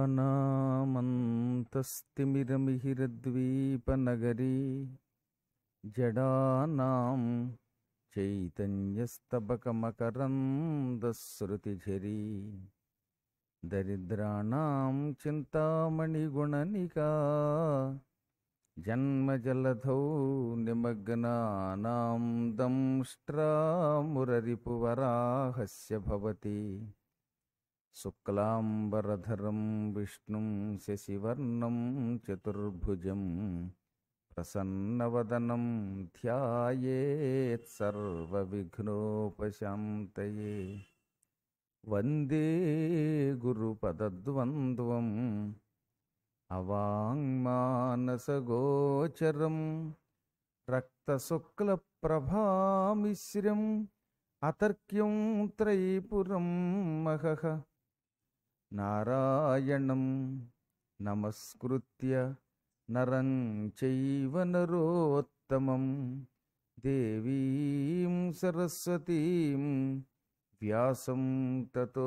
అవిద్యానామంతస్తిమిరమిహిరద్వీపనగరీ జడానాం చైతన్యస్తబకమకరందశ్రుతిఝరీ దరిద్రాణం చింతామణిగుణనికా జన్మజలధౌ నిమగ్నానాం దంష్ట్రామురరిపువరాహస్య భవతి శుక్లాంబరధరం విష్ణుం శశివర్ణం చతుర్భుజం ప్రసన్నవదనం ధ్యాయేత్ సర్వవిఘ్నోపశాంతయే వందే గురుపదద్వంద్వం అవాంగ్మానసగోచరం రక్తశుక్లప్రభామిశ్రం అతర్క్యం త్రైపురం మహః నారాయణం నమస్కృత్య నరం చైవ నరోత్తమం దేవీం సరస్వతీం వ్యాసం తతో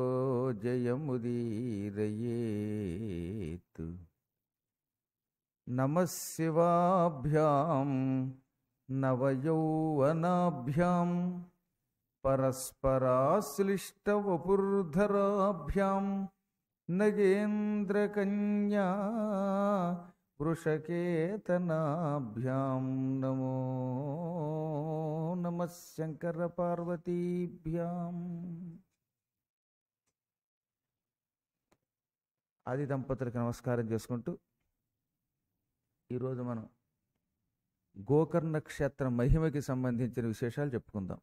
జయముదీరయేత్ నమశివాభ్యాం నవయౌవనాభ్యాం పరస్పరాశ్లిష్టవపుర్ధరాభ్యాం నగేంద్రకన్యా వృషకేతనాభ్యాం నమో నమ శంకరపార్వతీభ్యాం ఆది దంపతులకు నమస్కారం చేసుకుంటూ ఈరోజు మనం గోకర్ణ క్షేత్రం మహిమకి సంబంధించిన విశేషాలు చెప్పుకుందాం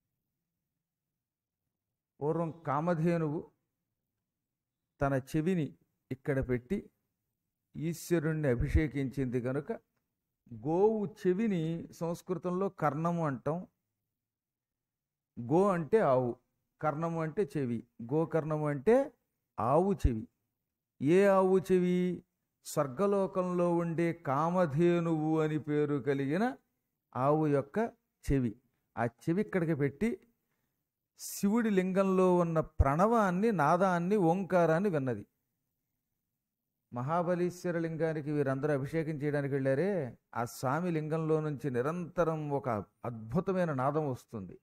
పూర్వం కామధేనువు తన చెవిని ఇక్కడ పెట్టి ఈశ్వరుణ్ణి అభిషేకించింది కనుక గోవు చెవిని సంస్కృతంలో కర్ణము అంటాం గో అంటే ఆవు కర్ణము అంటే చెవి గోకర్ణము అంటే ఆవు చెవి ఏ ఆవు చెవి స్వర్గలోకంలో ఉండే కామధేనువు అని పేరు కలిగిన ఆవు యొక్క చెవి ఆ చెవి ఇక్కడికి పెట్టి శివుడి లింగంలో ఉన్న ప్రణవాన్ని నాదాన్ని ఓంకారాన్ని విన్నది మహాబలీశ్వర లింగానికి వీరందరూ అభిషేకం చేయడానికి వెళ్ళారే ఆ స్వామి లింగంలో నుంచి నిరంతరం ఒక అద్భుతమైన నాదం వస్తుంది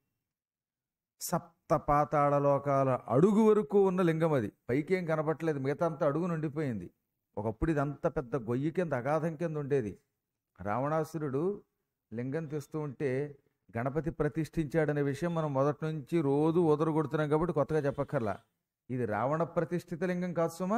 సప్త పాతాళ లోకాల అడుగు వరకు ఉన్న లింగం అది పైకేం కనపట్లేదు మిగతా అంతా అడుగు నుండిపోయింది ఒకప్పుడు ఇదంతా పెద్ద గొయ్యి కింద అగాధం కింద ఉండేది రావణాసురుడు లింగం తెస్తూ ఉంటే గణపతి ప్రతిష్ఠించాడనే విషయం మనం మొదటి నుంచి రోజు కొడుతున్నాం కాబట్టి కొత్తగా చెప్పక్కర్లా ఇది రావణ ప్రతిష్ఠిత లింగం కాదు సుమా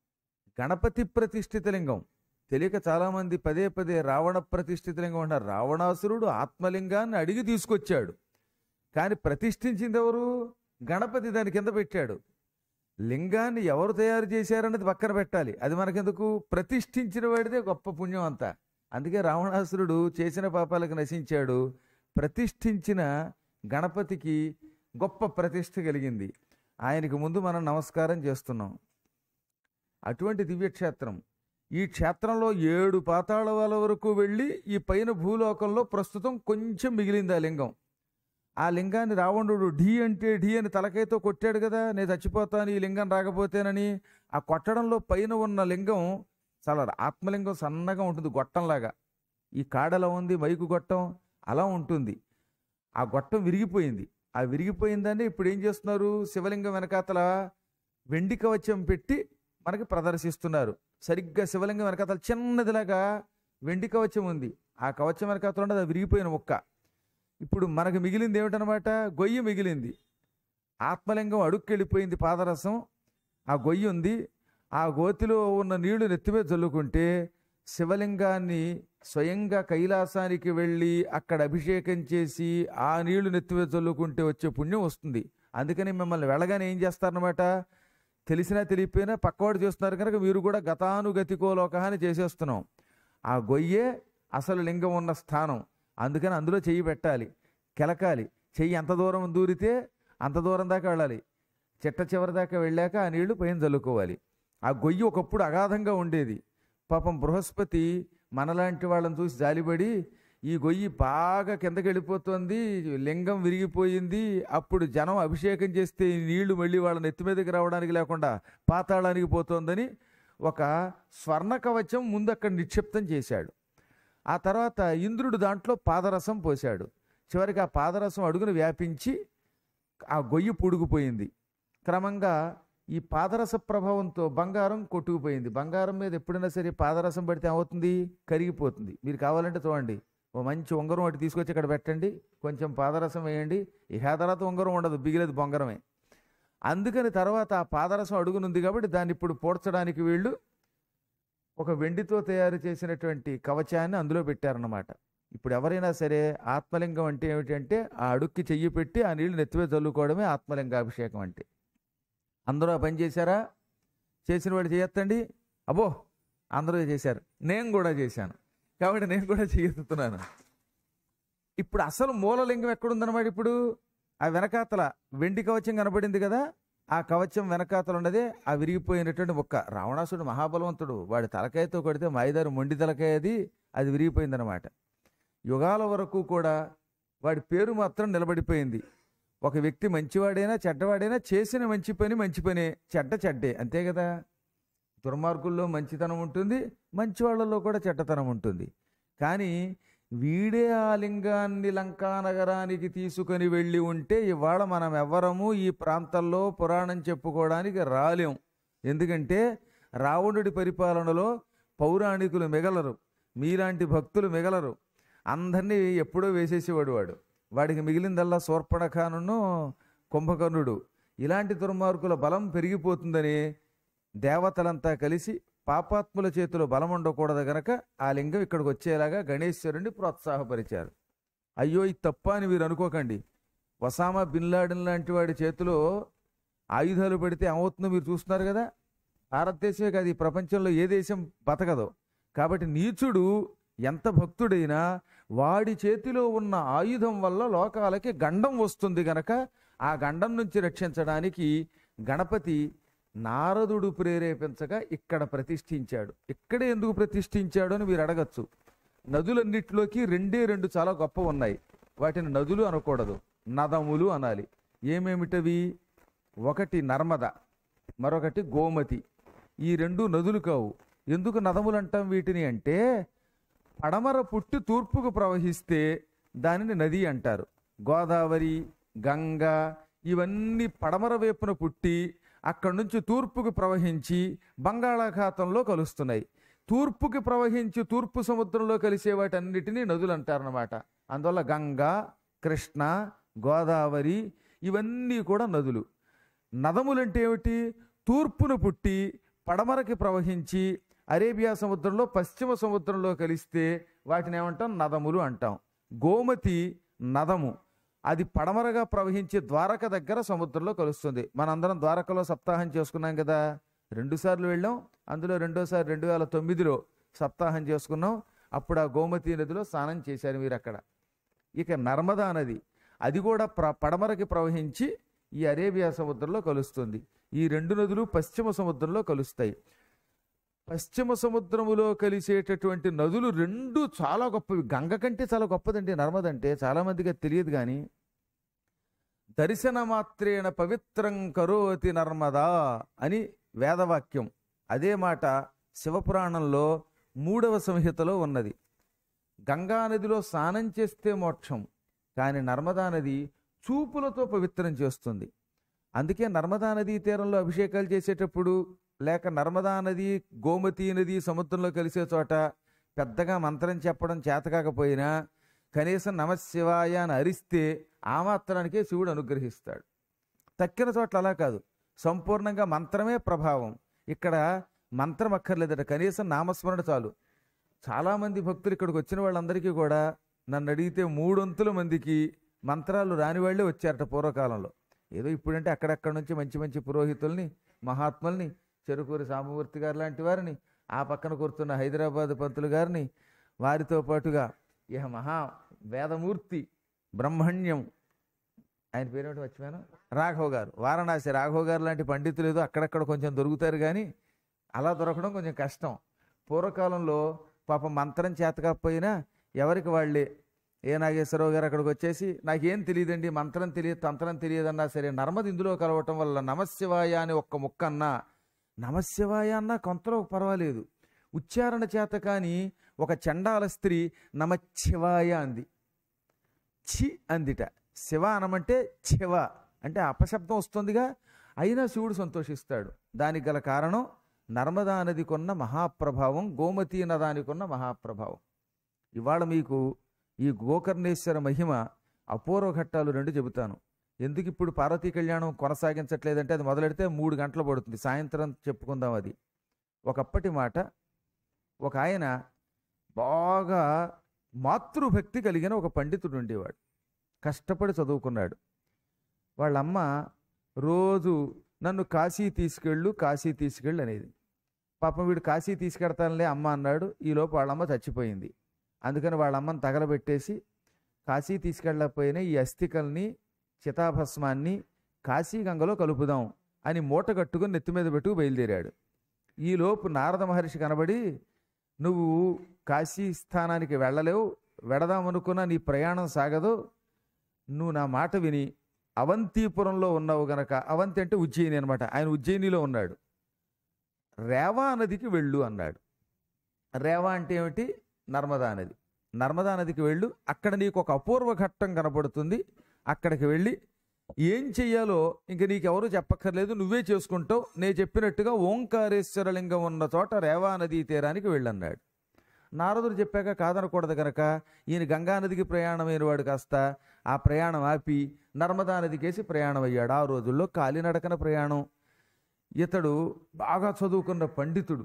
గణపతి ప్రతిష్ఠిత లింగం తెలియక చాలామంది పదే పదే రావణ ప్రతిష్ఠిత లింగం అంటారు రావణాసురుడు ఆత్మలింగాన్ని అడిగి తీసుకొచ్చాడు కానీ ప్రతిష్ఠించింది ఎవరు గణపతి దాని కింద పెట్టాడు లింగాన్ని ఎవరు తయారు చేశారన్నది పక్కన పెట్టాలి అది మనకెందుకు ప్రతిష్ఠించిన వాడిదే గొప్ప పుణ్యం అంతా అందుకే రావణాసురుడు చేసిన పాపాలకు నశించాడు ప్రతిష్ఠించిన గణపతికి గొప్ప ప్రతిష్ఠ కలిగింది ఆయనకి ముందు మనం నమస్కారం చేస్తున్నాం అటువంటి దివ్యక్షేత్రం ఈ క్షేత్రంలో ఏడు పాతాళాల వరకు వెళ్ళి ఈ పైన భూలోకంలో ప్రస్తుతం కొంచెం మిగిలింది ఆ లింగం ఆ లింగాన్ని రావణుడు ఢీ అంటే ఢీ అని తలకైతో కొట్టాడు కదా నేను చచ్చిపోతాను ఈ లింగం రాకపోతేనని ఆ కొట్టడంలో పైన ఉన్న లింగం చాలా ఆత్మలింగం సన్నగా ఉంటుంది గొట్టంలాగా ఈ కాడలా ఉంది మైకు గొట్టం అలా ఉంటుంది ఆ గొట్టం విరిగిపోయింది ఆ విరిగిపోయిందని ఇప్పుడు ఏం చేస్తున్నారు శివలింగం వెనకాతల వెండి కవచం పెట్టి మనకి ప్రదర్శిస్తున్నారు సరిగ్గా శివలింగం వెనకాతల చిన్నదిలాగా వెండి కవచం ఉంది ఆ కవచం వెనకాతల ఉన్నది అది విరిగిపోయిన ముక్క ఇప్పుడు మనకు మిగిలింది ఏమిటనమాట గొయ్యి మిగిలింది ఆత్మలింగం అడుక్కెళ్ళిపోయింది పాదరసం ఆ గొయ్యి ఉంది ఆ గోతిలో ఉన్న నీళ్లు నెత్తిమీద చల్లుకుంటే శివలింగాన్ని స్వయంగా కైలాసానికి వెళ్ళి అక్కడ అభిషేకం చేసి ఆ నీళ్లు నెత్తిమీద చల్లుకుంటే వచ్చే పుణ్యం వస్తుంది అందుకని మిమ్మల్ని వెళ్ళగానే ఏం చేస్తారనమాట తెలిసినా తెలియపోయినా పక్కవాడు చేస్తున్నారు కనుక మీరు కూడా గతానుగతికో లోకాన్ని చేసేస్తున్నాం ఆ గొయ్యే అసలు లింగం ఉన్న స్థానం అందుకని అందులో చెయ్యి పెట్టాలి కెలకాలి చెయ్యి ఎంత దూరం దూరితే అంత దూరం దాకా వెళ్ళాలి చిట్ట చివరి దాకా వెళ్ళాక ఆ నీళ్లు పైన చల్లుకోవాలి ఆ గొయ్యి ఒకప్పుడు అగాధంగా ఉండేది పాపం బృహస్పతి మనలాంటి వాళ్ళని చూసి జాలిపడి ఈ గొయ్యి బాగా కిందకి వెళ్ళిపోతుంది లింగం విరిగిపోయింది అప్పుడు జనం అభిషేకం చేస్తే ఈ నీళ్లు మళ్ళీ వాళ్ళ నెత్తి మీదకి రావడానికి లేకుండా పాతాళానికి పోతోందని ఒక స్వర్ణ కవచం ముందు అక్కడ నిక్షిప్తం చేశాడు ఆ తర్వాత ఇంద్రుడు దాంట్లో పాదరసం పోశాడు చివరికి ఆ పాదరసం అడుగును వ్యాపించి ఆ గొయ్యి పుడుగుపోయింది క్రమంగా ఈ పాదరస ప్రభావంతో బంగారం కొట్టుకుపోయింది బంగారం మీద ఎప్పుడైనా సరే పాదరసం పడితే ఏమవుతుంది కరిగిపోతుంది మీరు కావాలంటే చూడండి ఓ మంచి ఉంగరం ఒకటి తీసుకొచ్చి ఇక్కడ పెట్టండి కొంచెం పాదరసం వేయండి ఇక ఆ తర్వాత ఉంగరం ఉండదు బిగిలేదు బొంగరమే అందుకని తర్వాత ఆ పాదరసం అడుగునుంది కాబట్టి దాన్ని ఇప్పుడు పోడ్చడానికి వీళ్ళు ఒక వెండితో తయారు చేసినటువంటి కవచాన్ని అందులో పెట్టారన్నమాట ఇప్పుడు ఎవరైనా సరే ఆత్మలింగం అంటే ఏమిటంటే ఆ అడుక్కి చెయ్యి పెట్టి ఆ నీళ్లు నెత్తివే చల్లుకోవడమే ఆత్మలింగాభిషేకం అంటే అందరూ ఆ పని చేశారా చేసిన వాడు చేయొద్దండి అబ్బో అందరూ చేశారు నేను కూడా చేశాను కాబట్టి నేను కూడా చేయెత్తుతున్నాను ఇప్పుడు అసలు మూలలింగం ఎక్కడుందన్నమాట ఇప్పుడు ఆ వెనకాతల వెండి కవచం కనబడింది కదా ఆ కవచం వెనకాతలు ఉన్నదే ఆ విరిగిపోయినటువంటి ఒక్క రావణాసుడు మహాబలవంతుడు వాడి తలకాయతో కొడితే మాయిదారు మొండి తలకాయ అది అది విరిగిపోయిందనమాట యుగాల వరకు కూడా వాడి పేరు మాత్రం నిలబడిపోయింది ఒక వ్యక్తి మంచివాడైనా చెడ్డవాడైనా చేసిన మంచి పని మంచి పనే చెడ్డ చెడ్డే అంతే కదా దుర్మార్గుల్లో మంచితనం ఉంటుంది మంచి వాళ్ళల్లో కూడా చెడ్డతనం ఉంటుంది కానీ వీడే ఆ లింగాన్ని లంకా నగరానికి తీసుకొని వెళ్ళి ఉంటే ఇవాళ మనం ఎవ్వరము ఈ ప్రాంతాల్లో పురాణం చెప్పుకోవడానికి రాలేం ఎందుకంటే రావణుడి పరిపాలనలో పౌరాణికులు మిగలరు మీలాంటి భక్తులు మిగలరు అందరినీ ఎప్పుడో వేసేసేవాడు వాడు వాడికి మిగిలిందల్లా శూర్పణఖానును కుంభకర్ణుడు ఇలాంటి దుర్మార్గుల బలం పెరిగిపోతుందని దేవతలంతా కలిసి పాపాత్ముల చేతిలో బలం ఉండకూడదు గనక ఆ లింగం ఇక్కడికి వచ్చేలాగా గణేశ్వరుణ్ణి ప్రోత్సాహపరిచారు అయ్యో ఇది తప్ప అని మీరు అనుకోకండి వసామా బిన్ లాడెన్ లాంటి వాడి చేతిలో ఆయుధాలు పెడితే ఏమవుతుందో మీరు చూస్తున్నారు కదా భారతదేశమే కాదు ఈ ప్రపంచంలో ఏ దేశం బతకదో కాబట్టి నీచుడు ఎంత భక్తుడైనా వాడి చేతిలో ఉన్న ఆయుధం వల్ల లోకాలకి గండం వస్తుంది గనక ఆ గండం నుంచి రక్షించడానికి గణపతి నారదుడు ప్రేరేపించగా ఇక్కడ ప్రతిష్ఠించాడు ఇక్కడే ఎందుకు ప్రతిష్ఠించాడు అని మీరు అడగచ్చు నదులన్నిటిలోకి రెండే రెండు చాలా గొప్ప ఉన్నాయి వాటిని నదులు అనకూడదు నదములు అనాలి ఏమేమిటవి ఒకటి నర్మద మరొకటి గోమతి ఈ రెండు నదులు కావు ఎందుకు నదములు అంటాం వీటిని అంటే పడమర పుట్టి తూర్పుకు ప్రవహిస్తే దానిని నది అంటారు గోదావరి గంగ ఇవన్నీ పడమర వైపున పుట్టి అక్కడి నుంచి తూర్పుకు ప్రవహించి బంగాళాఖాతంలో కలుస్తున్నాయి తూర్పుకి ప్రవహించి తూర్పు సముద్రంలో కలిసే వాటన్నిటినీ నదులు అంటారనమాట అందువల్ల గంగ కృష్ణ గోదావరి ఇవన్నీ కూడా నదులు నదములంటే ఏమిటి తూర్పును పుట్టి పడమరకి ప్రవహించి అరేబియా సముద్రంలో పశ్చిమ సముద్రంలో కలిస్తే వాటిని ఏమంటాం నదములు అంటాం గోమతి నదము అది పడమరగా ప్రవహించి ద్వారక దగ్గర సముద్రంలో కలుస్తుంది మనందరం ద్వారకలో సప్తాహం చేసుకున్నాం కదా రెండుసార్లు వెళ్ళాం అందులో రెండోసారి రెండు వేల తొమ్మిదిలో సప్తాహం చేసుకున్నాం అప్పుడు ఆ గోమతి నదిలో స్నానం చేశారు మీరు అక్కడ ఇక నర్మదా నది అది కూడా ప్ర పడమరకి ప్రవహించి ఈ అరేబియా సముద్రంలో కలుస్తుంది ఈ రెండు నదులు పశ్చిమ సముద్రంలో కలుస్తాయి పశ్చిమ సముద్రములో కలిసేటటువంటి నదులు రెండు చాలా గొప్పవి గంగ కంటే చాలా గొప్పదండి నర్మద అంటే చాలా మందికి అది తెలియదు కానీ దర్శన మాత్రేణ పవిత్రం కరోతి నర్మదా అని వేదవాక్యం అదే మాట శివపురాణంలో మూడవ సంహితలో ఉన్నది గంగా నదిలో స్నానం చేస్తే మోక్షం కానీ నర్మదా నది చూపులతో పవిత్రం చేస్తుంది అందుకే నర్మదా నదీ తీరంలో అభిషేకాలు చేసేటప్పుడు లేక నర్మదా నది గోమతి నది సముద్రంలో కలిసే చోట పెద్దగా మంత్రం చెప్పడం చేతకాకపోయినా కనీసం నమశివాయ అని అరిస్తే ఆ మాత్రానికే శివుడు అనుగ్రహిస్తాడు తక్కిన చోట్ల అలా కాదు సంపూర్ణంగా మంత్రమే ప్రభావం ఇక్కడ మంత్రం అక్కర్లేదట కనీసం నామస్మరణ చాలు చాలామంది భక్తులు ఇక్కడికి వచ్చిన వాళ్ళందరికీ కూడా నన్ను అడిగితే మూడొంతుల మందికి మంత్రాలు రాని వాళ్ళే వచ్చారట పూర్వకాలంలో ఏదో ఇప్పుడంటే అక్కడక్కడ నుంచి మంచి మంచి పురోహితుల్ని మహాత్ముల్ని చెరుకూరి సామమూర్తి గారు లాంటి వారిని ఆ పక్కన కూర్చున్న హైదరాబాద్ పంతులు గారిని వారితో పాటుగా ఇహ మహా వేదమూర్తి బ్రహ్మణ్యం ఆయన పేరేమిటి మర్చిపోయాను రాఘవ్ గారు వారణాసి రాఘవ్ గారు లాంటి పండితులు ఏదో అక్కడక్కడ కొంచెం దొరుకుతారు కానీ అలా దొరకడం కొంచెం కష్టం పూర్వకాలంలో పాపం మంత్రం చేతకపోయినా ఎవరికి వాళ్ళే ఏ నాగేశ్వరరావు గారు అక్కడికి వచ్చేసి నాకేం తెలియదండి మంత్రం తెలియదు తంత్రం తెలియదన్నా సరే నర్మది ఇందులో కలవటం వల్ల నమశివాయ అని ఒక్క ముక్క అన్నా నమశివాయ అన్న కొంతలో పర్వాలేదు ఉచ్చారణ చేత కానీ ఒక చండాల స్త్రీ నమశివాయ అంది చి అందిట శివ అనమంటే శివ అంటే అపశబ్దం వస్తుందిగా అయినా శివుడు సంతోషిస్తాడు దానికి గల కారణం నర్మదా నదికి ఉన్న మహాప్రభావం గోమతీ నదానికి ఉన్న మహాప్రభావం ఇవాళ మీకు ఈ గోకర్ణేశ్వర మహిమ అపూర్వ ఘట్టాలు రెండు చెబుతాను ఎందుకు ఇప్పుడు పార్వతీ కళ్యాణం కొనసాగించట్లేదంటే అది మొదలెడితే మూడు గంటలు పడుతుంది సాయంత్రం చెప్పుకుందాం అది ఒకప్పటి మాట ఒక ఆయన బాగా మాతృభక్తి కలిగిన ఒక పండితుడు ఉండేవాడు కష్టపడి చదువుకున్నాడు వాళ్ళమ్మ రోజు నన్ను కాశీ తీసుకెళ్ళు కాశీ తీసుకెళ్ళు అనేది పాపం వీడు కాశీ తీసుకెడతానులే అమ్మ అన్నాడు ఈలోపు వాళ్ళమ్మ చచ్చిపోయింది అందుకని వాళ్ళమ్మని తగలబెట్టేసి కాశీ తీసుకెళ్ళకపోయినా ఈ అస్థికల్ని చితాభస్మాన్ని కాశీ గంగలో కలుపుదాం అని మూట కట్టుకుని నెత్తి మీద పెట్టుకు బయలుదేరాడు ఈలోపు నారద మహర్షి కనబడి నువ్వు కాశీ స్థానానికి వెళ్ళలేవు వెడదామనుకున్న నీ ప్రయాణం సాగదు నువ్వు నా మాట విని అవంతిపురంలో ఉన్నావు గనక అవంతి అంటే ఉజ్జయిని అనమాట ఆయన ఉజ్జయినిలో ఉన్నాడు రేవా నదికి వెళ్ళు అన్నాడు రేవా అంటే ఏమిటి నర్మదా నది నర్మదా నదికి వెళ్ళు అక్కడ నీకు ఒక అపూర్వ ఘట్టం కనపడుతుంది అక్కడికి వెళ్ళి ఏం చెయ్యాలో ఇంక నీకెవరు చెప్పక్కర్లేదు నువ్వే చేసుకుంటావు నేను చెప్పినట్టుగా ఓంకారేశ్వర లింగం ఉన్న చోట రేవా నదీ తీరానికి వెళ్ళన్నాడు నారదుడు చెప్పాక కాదనకూడదు కనుక ఈయన గంగా నదికి ప్రయాణమైన వాడు కాస్త ఆ ప్రయాణం ఆపి నర్మదా నదికేసి ప్రయాణం అయ్యాడు ఆ రోజుల్లో కాలినడకన ప్రయాణం ఇతడు బాగా చదువుకున్న పండితుడు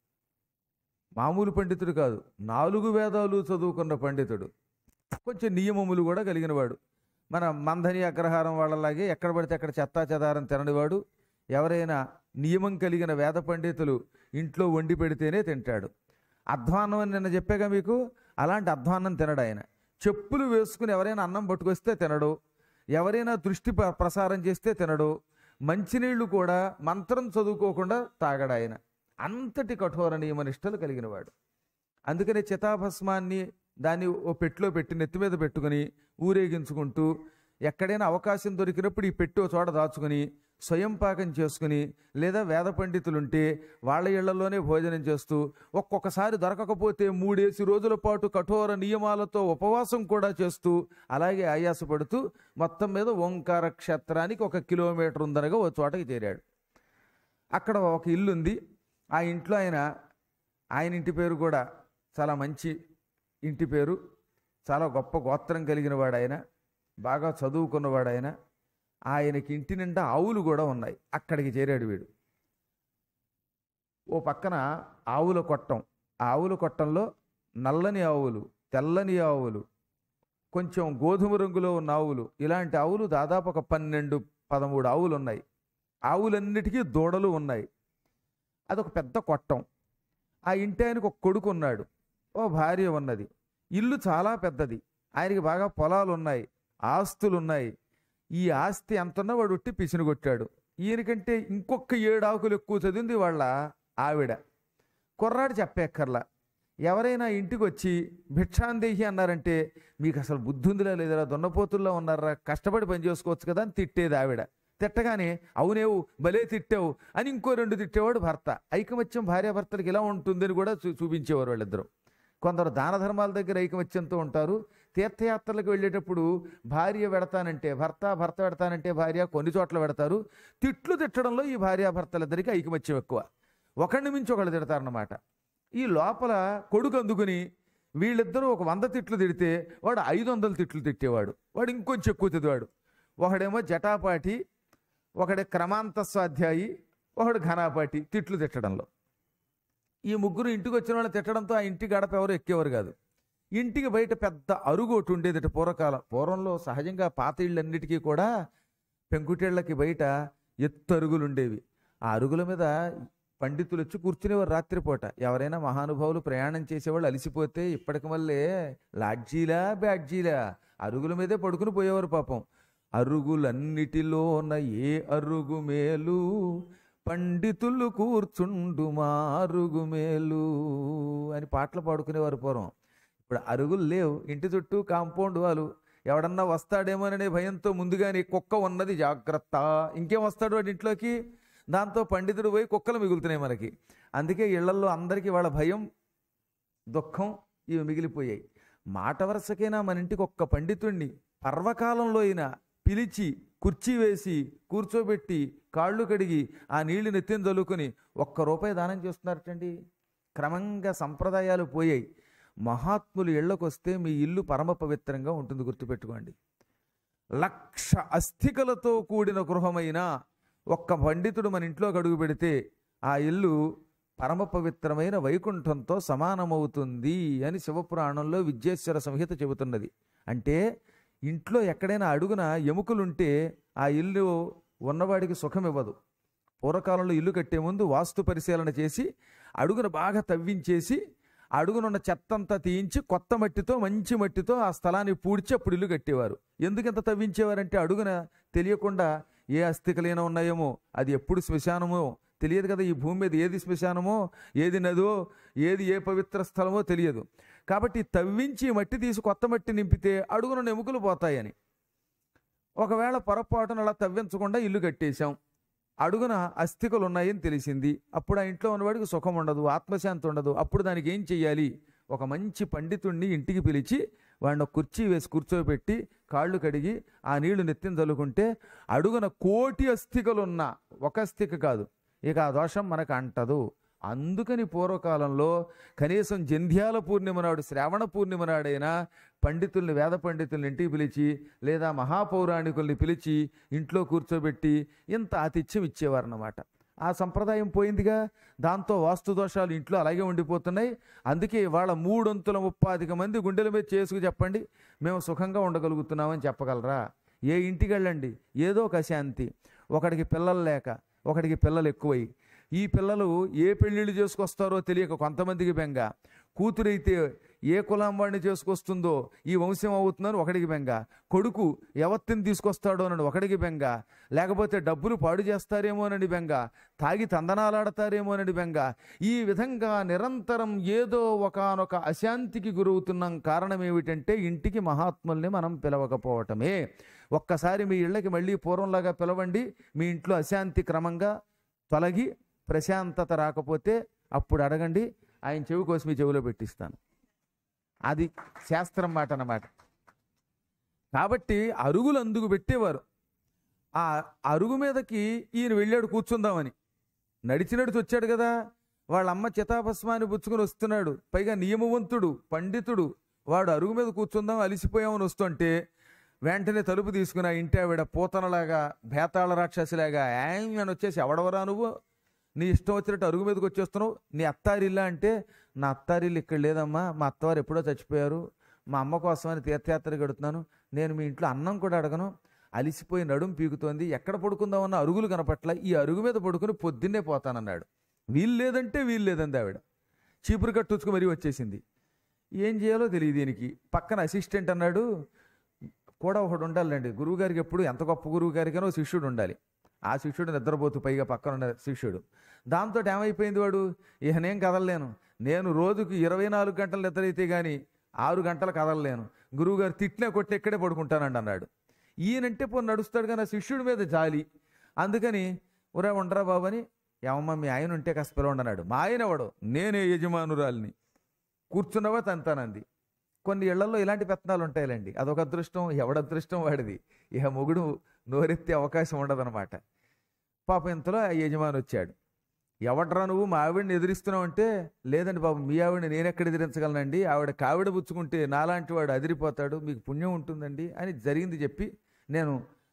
మామూలు పండితుడు కాదు నాలుగు వేదాలు చదువుకున్న పండితుడు కొంచెం నియమములు కూడా కలిగినవాడు మన మందని అగ్రహారం వాళ్ళలాగే ఎక్కడ పడితే అక్కడ చెత్తా చెదారం తిననివాడు ఎవరైనా నియమం కలిగిన వేద పండితులు ఇంట్లో వండి పెడితేనే తింటాడు అధ్వాన్నం అని నిన్న చెప్పాగా మీకు అలాంటి అధ్వాన్నం తినడు ఆయన చెప్పులు వేసుకుని ఎవరైనా అన్నం పట్టుకొస్తే తినడు ఎవరైనా దృష్టి ప్ర- ప్రసారం చేస్తే తినడు మంచినీళ్లు కూడా మంత్రం చదువుకోకుండా తాగడు ఆయన అంతటి కఠోర నియమ నిష్టలు కలిగినవాడు అందుకనే చితాభస్మాన్ని దాన్ని ఓ పెట్టిలో పెట్టి నెత్తి మీద పెట్టుకుని ఊరేగించుకుంటూ ఎక్కడైనా అవకాశం దొరికినప్పుడు ఈ పెట్టి ఓ చోట దాచుకుని స్వయం పాకం చేసుకుని లేదా వేద పండితులుంటే వాళ్ళ ఇళ్లలోనే భోజనం చేస్తూ ఒక్కొక్కసారి దొరకకపోతే మూడేసి రోజుల పాటు కఠోర నియమాలతో ఉపవాసం కూడా చేస్తూ అలాగే ఆయాసపడుతూ మొత్తం మీద ఓంకార క్షేత్రానికి ఒక కిలోమీటర్ ఉందనగా ఓ చోటకి చేరాడు అక్కడ ఒక ఇల్లు ఉంది ఆ ఇంట్లో ఆయన ఆయన ఇంటి పేరు కూడా చాలా మంచి ఇంటి పేరు చాలా గొప్ప గోత్రం కలిగిన వాడు ఆయన బాగా చదువుకున్నవాడు ఆయన ఆయనకి ఇంటి నిండా ఆవులు కూడా ఉన్నాయి అక్కడికి చేరాడు వీడు ఓ పక్కన ఆవుల కొట్టం ఆ ఆవుల కొట్టంలో నల్లని ఆవులు తెల్లని ఆవులు కొంచెం గోధుమ రంగులో ఉన్న ఆవులు ఇలాంటి ఆవులు దాదాపు ఒక పన్నెండు పదమూడు ఆవులు ఉన్నాయి ఆవులన్నిటికీ దూడలు ఉన్నాయి అదొక పెద్ద కొట్టం ఆ ఇంటి ఆయనకు ఒక కొడుకు ఉన్నాడు ఓ భార్య ఉన్నది ఇల్లు చాలా పెద్దది ఆయనకి బాగా పొలాలు ఉన్నాయి ఆస్తులు ఉన్నాయి ఈ ఆస్తి ఎంతున్నా వాడు ఉట్టి పిసిని కొట్టాడు ఈయనకంటే ఇంకొక ఏడు ఆకులు ఎక్కువ చదివింది వాళ్ళ ఆవిడ కుర్రాడు చెప్పేక్కర్లా ఎవరైనా ఇంటికి వచ్చి భిక్షాందేహి అన్నారంటే మీకు అసలు బుద్ధి ఉందిలా లేదరా దున్నపోతుల్లో ఉన్నారా కష్టపడి పని చేసుకోవచ్చు కదా అని తిట్టేది ఆవిడ తిట్టగానే అవునేవు భలే తిట్టావు అని ఇంకో రెండు తిట్టేవాడు భర్త ఐకమత్యం భార్యాభర్తలకు ఇలా ఉంటుందని కూడా చూ చూపించేవారు వాళ్ళిద్దరూ కొందరు దాన ధర్మాల దగ్గర ఐకమత్యంతో ఉంటారు తీర్థయాత్రలకు వెళ్ళేటప్పుడు భార్య పెడతానంటే భర్త భర్త పెడతానంటే భార్య కొన్ని చోట్ల పెడతారు తిట్లు తిట్టడంలో ఈ భార్యాభర్తలిద్దరికి ఐకమత్యం ఎక్కువ ఒకరిని మించి ఒకళ్ళు తిడతారన్నమాట ఈ లోపల కొడుకు అందుకుని వీళ్ళిద్దరూ ఒక వంద తిట్లు తిడితే వాడు ఐదు వందల తిట్లు తిట్టేవాడు వాడు ఇంకొంచెం ఎక్కువ తిదివాడు ఒకడేమో జటాపాటి ఒకడే క్రమాంత స్వాధ్యాయి ఒకడు ఘనాపాటి తిట్లు తిట్టడంలో ఈ ముగ్గురు ఇంటికి వచ్చిన వాళ్ళని తిట్టడంతో ఆ ఇంటి గడప ఎవరు ఎక్కేవారు కాదు ఇంటికి బయట పెద్ద అరుగు ఒకటి ఉండేది పూర్వకాలం పూర్వంలో సహజంగా పాత ఇళ్ళన్నిటికీ కూడా పెంకుటిళ్ళకి బయట ఎత్తు అరుగులు ఉండేవి ఆ అరుగుల మీద పండితులు వచ్చి కూర్చునేవారు రాత్రిపూట ఎవరైనా మహానుభావులు ప్రయాణం చేసేవాళ్ళు అలసిపోతే ఇప్పటికి మళ్ళీ లాడ్జీలా బ్యాడ్జీలా అరుగుల మీదే పడుకుని పోయేవారు పాపం అరుగులన్నిటిలోన ఏ అరుగు మేలు పండితులు కూర్చుండు మా అరుగు మేలు అని పాటలు పాడుకునేవారు పూర్వం ఇప్పుడు అరుగులు లేవు ఇంటి చుట్టూ కాంపౌండ్ వాళ్ళు ఎవడన్నా వస్తాడేమోననే భయంతో ముందుగానే కుక్క ఉన్నది జాగ్రత్త ఇంకేం వస్తాడు వాడి ఇంట్లోకి దాంతో పండితుడు పోయి కుక్కలు మిగులుతున్నాయి మనకి అందుకే ఇళ్లల్లో అందరికీ వాళ్ళ భయం దుఃఖం ఇవి మిగిలిపోయాయి మాట వరుసకైనా మన ఇంటికి ఒక్క పండితుణ్ణి పర్వకాలంలో అయినా పిలిచి కుర్చీ వేసి కూర్చోబెట్టి కాళ్ళు కడిగి ఆ నీళ్లు నెత్తిన చల్లుకొని ఒక్క రూపాయి దానం చేస్తున్నారటండి క్రమంగా సంప్రదాయాలు పోయాయి మహాత్ములు ఇళ్లకొస్తే మీ ఇల్లు పరమ పవిత్రంగా ఉంటుంది గుర్తుపెట్టుకోండి లక్ష అస్థికలతో కూడిన గృహమైన ఒక్క పండితుడు మన ఇంట్లోకి అడుగు పెడితే ఆ ఇల్లు పరమ పవిత్రమైన వైకుంఠంతో సమానమవుతుంది అని శివపురాణంలో విద్యేశ్వర సంహిత చెబుతున్నది అంటే ఇంట్లో ఎక్కడైనా అడుగున ఎముకలుంటే ఆ ఇల్లు ఉన్నవాడికి సుఖం ఇవ్వదు పూర్వకాలంలో ఇల్లు కట్టే ముందు వాస్తు పరిశీలన చేసి అడుగున బాగా తవ్వించేసి అడుగునున్న చెత్తంతా తీయించి కొత్త మట్టితో మంచి మట్టితో ఆ స్థలాన్ని పూడ్చి అప్పుడు ఇల్లు కట్టేవారు ఎందుకు ఇంత తవ్వించేవారంటే అడుగున తెలియకుండా ఏ అస్థికలైనా ఉన్నాయేమో అది ఎప్పుడు శ్మశానమో తెలియదు కదా ఈ భూమి మీద ఏది శ్మశానమో ఏది నదో ఏది ఏ పవిత్ర స్థలమో తెలియదు కాబట్టి తవ్వించి మట్టి తీసి కొత్త మట్టి నింపితే అడుగున ఎముకలు పోతాయని ఒకవేళ పొరపాటున అలా తవ్వించకుండా ఇల్లు కట్టేశాం అడుగున అస్థికలు ఉన్నాయని తెలిసింది అప్పుడు ఆ ఇంట్లో ఉన్నవాడికి సుఖం ఉండదు ఆత్మశాంతి ఉండదు అప్పుడు దానికి ఏం చెయ్యాలి ఒక మంచి పండితుణ్ణి ఇంటికి పిలిచి వాడిని ఒక కుర్చీ వేసి కూర్చోబెట్టి కాళ్ళు కడిగి ఆ నీళ్లు నెత్తిన చల్లుకుంటే అడుగున కోటి అస్థికలున్న ఒక అస్థిక కాదు ఇక ఆ దోషం మనకు అంటదు అందుకని పూర్వకాలంలో కనీసం జంధ్యాల పూర్ణిమ నాడు శ్రావణ పూర్ణిమ నాడైనా పండితుల్ని వేద పండితుల్ని ఇంటికి పిలిచి లేదా మహాపౌరాణికుల్ని పిలిచి ఇంట్లో కూర్చోబెట్టి ఇంత ఆతిథ్యం ఇచ్చేవారన్నమాట ఆ సంప్రదాయం పోయిందిగా దాంతో వాస్తు దోషాలు ఇంట్లో అలాగే ఉండిపోతున్నాయి అందుకే ఇవాళ మూడొంతుల ముప్పాదిక మంది గుండెల మీద చేసుకు చెప్పండి మేము సుఖంగా ఉండగలుగుతున్నామని చెప్పగలరా ఏ ఇంటికి వెళ్ళండి ఏదో ఒక శాంతి ఒకడికి పిల్లలు లేక ఒకడికి పిల్లలు ఎక్కువై ఈ పిల్లలు ఏ పెళ్ళిళ్ళు చేసుకొస్తారో తెలియక కొంతమందికి బెంగ కూతురైతే ఏ కులం వాడిని చేసుకొస్తుందో ఈ వంశం అవుతుందని ఒకడికి బెంగ కొడుకు ఎవత్తిని తీసుకొస్తాడో అని ఒకడికి బెంగ లేకపోతే డబ్బులు పాడు చేస్తారేమోనని బెంగ తాగి తందనాలాడతారేమోనని బెంగ ఈ విధంగా నిరంతరం ఏదో ఒకానొక అశాంతికి గురవుతున్నాం కారణం ఏమిటంటే ఇంటికి మహాత్ముల్ని మనం పిలవకపోవటమే ఒక్కసారి మీ ఇళ్ళకి మళ్ళీ పూర్వంలాగా పిలవండి మీ ఇంట్లో అశాంతి క్రమంగా తొలగి ప్రశాంతత రాకపోతే అప్పుడు అడగండి ఆయన చెవి కోసి మీ చెవిలో పెట్టిస్తాను అది శాస్త్రం మాట అన్నమాట కాబట్టి అరుగులు అందుకు పెట్టేవారు ఆ అరుగు మీదకి ఈయన వెళ్ళాడు కూర్చుందామని నడిచి నడిచి వచ్చాడు కదా వాళ్ళ అమ్మ చితాభస్మాన్ని పుచ్చుకొని వస్తున్నాడు పైగా నియమవంతుడు పండితుడు వాడు అరుగు మీద కూర్చుందాం అలిసిపోయామని వస్తుంటే వెంటనే తలుపు తీసుకుని ఆ ఇంటి ఆవిడ పూతనలాగా భేతాళ రాక్షసిలాగా ఏం అని వచ్చేసి ఎవడవరా నువ్వు నీ ఇష్టం వచ్చినట్టు అరుగు మీదకి వచ్చేస్తున్నావు నీ అత్తారిల్లా అంటే నా అత్తారిల్లు ఇక్కడ లేదమ్మా మా అత్తవారు ఎప్పుడో చచ్చిపోయారు మా అమ్మ కోసమని తీర్థయాత్ర గడుతున్నాను నేను మీ ఇంట్లో అన్నం కూడా అడగను అలిసిపోయి నడుం పీకుతోంది ఎక్కడ పడుకుందామన్న అరుగులు కనపట్ల ఈ అరుగు మీద పడుకుని పొద్దున్నే పోతానన్నాడు వీలు లేదంటే వీలు లేదంది ఆవిడ చీపురు కట్టుచ్చుకు మరీ వచ్చేసింది ఏం చేయాలో తెలియదు దీనికి పక్కన అసిస్టెంట్ అన్నాడు కూడా ఒకడు ఉండాలండి గురువు గారికి ఎప్పుడు ఎంత గొప్ప గురువు గారికైనా శిష్యుడు ఉండాలి ఆ శిష్యుడు నిద్రపోతూ పైగా పక్కన ఉన్న శిష్యుడు దాంతో ఏమైపోయింది వాడు ఇక నేను కదలలేను నేను రోజుకి ఇరవై నాలుగు గంటలు నిద్రైతే కానీ ఆరు గంటలు కదలలేను గురువుగారు తిట్టినా కొట్టి ఎక్కడే పడుకుంటానండి అన్నాడు ఈయనంటే పోనీ నడుస్తాడు కానీ ఆ శిష్యుడి మీద జాలి అందుకని ఉరా ఉండరా బాబు అని ఏమమ్మా మీ ఆయన ఉంటే కాస్త పిలవండి అన్నాడు మా ఆయన ఎవడు నేనే యజమానురాలిని కూర్చున్నవా తంతానంది కొన్ని ఇళ్లలో ఇలాంటి పెత్తనాలు ఉంటాయిలేండి అదొక అదృష్టం ఎవడ అదృష్టం వాడిది ఇక మొగుడు నోరెత్తే అవకాశం ఉండదన్నమాట పాపం ఇంతలో ఆ యజమాని వచ్చాడు ఎవడ్రా నువ్వు మా ఆవిడని ఎదిరిస్తున్నావు అంటే లేదండి బాబు మీ ఆవిడని నేను ఎక్కడ ఎదిరించగలనండి ఆవిడ కావిడ పుచ్చుకుంటే నాలాంటి వాడు అదిరిపోతాడు మీకు పుణ్యం ఉంటుందండి అని జరిగింది చెప్పి నేను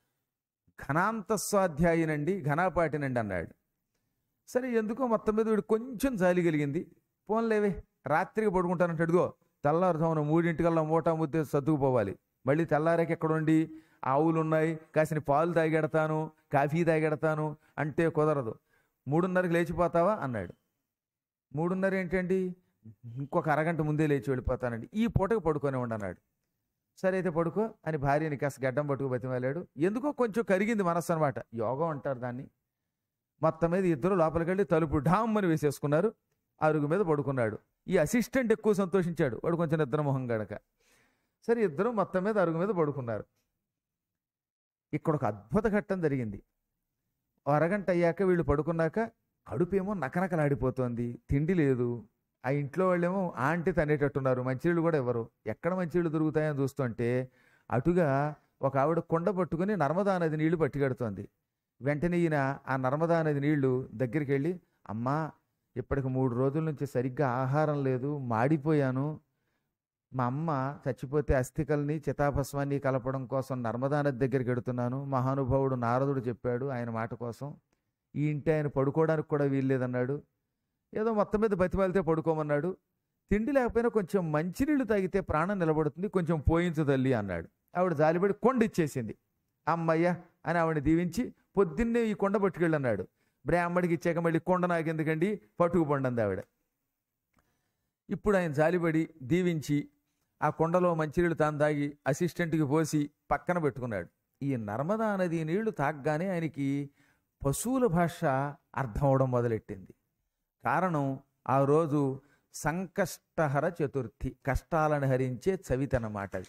ఘనాంతస్వాధ్యాయునండి ఘనాపాటినండి అన్నాడు సరే ఎందుకో మొత్తం మీద వీడు కొంచెం జాలి కలిగింది పోన్లేవే రాత్రికి పడుకుంటానంటే అడుగో తెల్లారుజామున మూడింటికల్లా మూటా ముద్దే సర్దుకుపోవాలి మళ్ళీ తెల్లారాక ఎక్కడ ఉండి ఆవులు ఉన్నాయి కాసిన పాలు తాగెడతాను కాఫీ తాగెడతాను అంటే కుదరదు మూడున్నరకి లేచిపోతావా అన్నాడు మూడున్నర ఏంటండి ఇంకొక అరగంట ముందే లేచి వెళ్ళిపోతానండి ఈ పూటకు పడుకొని ఉండన్నాడు సరే అయితే పడుకో అని భార్యని కాస్త గడ్డం పట్టుకు బతిమాలాడు ఎందుకో కొంచెం కరిగింది మనస్సు అనమాట యోగం అంటారు దాన్ని మొత్తం మీద ఇద్దరు లోపలికి వెళ్ళి తలుపు ఢామ్ అని వేసేసుకున్నారు అరుగు మీద పడుకున్నాడు ఈ అసిస్టెంట్ ఎక్కువ సంతోషించాడు వాడు కొంచెం నిద్ర మొహం గడక సరే ఇద్దరు మొత్తం మీద అరుగు మీద పడుకున్నారు ఇక్కడ ఒక అద్భుత ఘట్టం జరిగింది ఓ అరగంట అయ్యాక వీళ్ళు పడుకున్నాక కడుపేమో నకనకలాడిపోతోంది తిండి లేదు ఆ ఇంట్లో వాళ్ళేమో ఆంటీ తనేటట్టున్నారు మంచినీళ్ళు కూడా ఇవ్వరు ఎక్కడ మంచినీళ్ళు దొరుకుతాయని చూస్తుంటే అటుగా ఒక ఆవిడ కొండ పట్టుకుని నర్మదా నది నీళ్లు పట్టుకెడుతోంది వెంటనే ఈయన ఆ నర్మదా నది నీళ్లు దగ్గరికి వెళ్ళి అమ్మా ఇప్పటికి మూడు రోజుల నుంచి సరిగ్గా ఆహారం లేదు మాడిపోయాను మా అమ్మ చచ్చిపోతే అస్థికల్ని చితాభస్వాన్ని కలపడం కోసం నర్మదా నది దగ్గరికి వెడుతున్నాను మహానుభావుడు నారదుడు చెప్పాడు ఆయన మాట కోసం ఈ ఇంటి ఆయన పడుకోవడానికి కూడా వీల్లేదన్నాడు ఏదో మొత్తం మీద బతిమాలితే పడుకోమన్నాడు తిండి లేకపోయినా కొంచెం మంచినీళ్ళు తాగితే ప్రాణం నిలబడుతుంది కొంచెం పోయించు తల్లి అన్నాడు ఆవిడ జాలిపడి కొండ ఇచ్చేసింది అమ్మయ్య అని ఆవిడని దీవించి పొద్దున్నే ఈ కొండ పట్టుకెళ్ళన్నాడు బ్రాహ్మడికి ఇచ్చాక మళ్ళీ కొండ నాకెందుకండి పట్టుకుపండి ఆవిడ ఇప్పుడు ఆయన జాలిపడి దీవించి ఆ కొండలో మంచినీళ్ళు తాను తాగి అసిస్టెంట్కి పోసి పక్కన పెట్టుకున్నాడు ఈ నర్మదా నది నీళ్లు తాగగానే ఆయనకి పశువుల భాష అర్థం అవడం మొదలెట్టింది కారణం ఆ రోజు సంకష్టహర చతుర్థి కష్టాలను హరించే చవితనమాట అది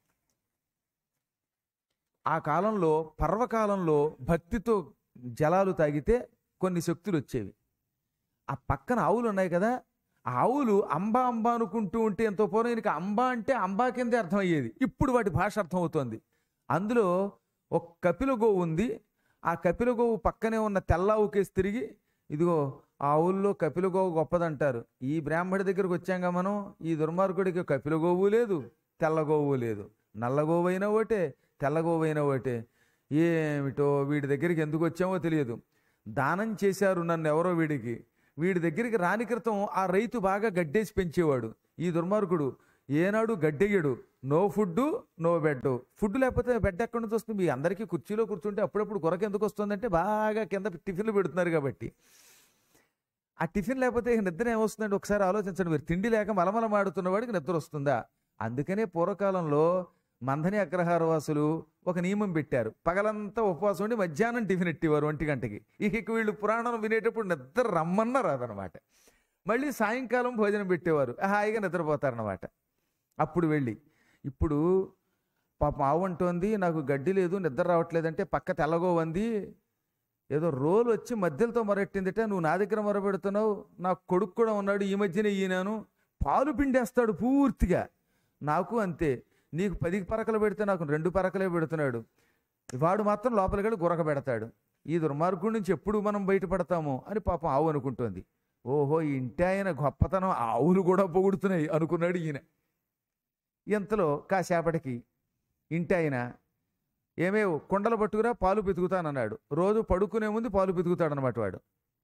ఆ కాలంలో పర్వకాలంలో భక్తితో జలాలు తాగితే కొన్ని శక్తులు వచ్చేవి ఆ పక్కన ఆవులు ఉన్నాయి కదా ఆ ఆవులు అంబా అంబా అనుకుంటూ ఉంటే ఎంతో పూర్వం ఈయనకి అంబా అంటే అంబా కిందే అర్థమయ్యేది ఇప్పుడు వాటి భాష అర్థమవుతోంది అందులో ఒక కపిల గోవు ఉంది ఆ కపిల గోవు పక్కనే ఉన్న తెల్లావుకేసి తిరిగి ఇదిగో ఆ ఆవుల్లో కపిల గోవు గొప్పదంటారు ఈ బ్రాహ్మడి దగ్గరకు వచ్చాంగా మనం ఈ దుర్మార్గుడికి కపిల గోవు లేదు తెల్ల గోవు లేదు నల్ల గోవు అయినా ఒకటే తెల్ల గోవు అయినా ఒకటే ఏమిటో వీడి దగ్గరికి ఎందుకు వచ్చామో తెలియదు దానం చేశారు నన్ను ఎవరో వీడికి వీడి దగ్గరికి రాని క్రితం ఆ రైతు బాగా గడ్డేసి పెంచేవాడు ఈ దుర్మార్గుడు ఏనాడు గడ్డెయ్యడు no food no bed food లేకపోతే బెడ్ ఎక్కడి నుంచి వస్తుంది మీ అందరికీ కుర్చీలో కూర్చుంటే అప్పుడప్పుడు కొరక ఎందుకు వస్తుందంటే బాగా కింద టిఫిన్లు పెడుతున్నారు కాబట్టి ఆ టిఫిన్ లేకపోతే ఇక నిద్ర ఏమొస్తుందంటే ఒకసారి ఆలోచించండి మీరు తిండి లేక మలమల మాడుతున్న వాడికి నిద్ర వస్తుందా అందుకనే పూర్వకాలంలో మంథని అగ్రహారవాసులు ఒక నియమం పెట్టారు పగలంతా ఉపవాసం ఉండి మధ్యాహ్నం టిఫిన్ ఎట్టేవారు ఒంటి గంటకి ఇక ఇక వీళ్ళు పురాణం వినేటప్పుడు నిద్ర రమ్మన్నా రాదనమాట మళ్ళీ సాయంకాలం భోజనం పెట్టేవారు హాయిగా నిద్రపోతారనమాట అప్పుడు వెళ్ళి ఇప్పుడు పాపం ఆవు అంటోంది నాకు గడ్డి లేదు నిద్ర రావట్లేదంటే పక్క తెల్లగోవంది ఏదో రోలు వచ్చి మధ్యలతో మొరెట్టిందిట నువ్వు నా దగ్గర మొరపెడుతున్నావు నా కొడుకు కూడా ఉన్నాడు ఈ మధ్యనే ఈయనాను పాలు పిండేస్తాడు పూర్తిగా నాకు అంతే నీకు పది పరకలు పెడితే నాకు రెండు పరకలే పెడుతున్నాడు వాడు మాత్రం లోపలికి వెళ్ళి గురక పెడతాడు ఈ దుర్మార్గుడి నుంచి ఎప్పుడు మనం బయటపడతాము అని పాపం ఆవు అనుకుంటోంది ఓహో ఈ ఇంటి ఆయన గొప్పతనం ఆ ఆవులు కూడా పొగుడుతున్నాయి అనుకున్నాడు ఈయన ఇంతలో కాసేపటికి ఇంటి ఆయన ఏమేవో కుండలు పట్టుకురా పాలు పితుకుతానన్నాడు రోజు పడుకునే ముందు పాలు పితుకుతాడనమాట వాడు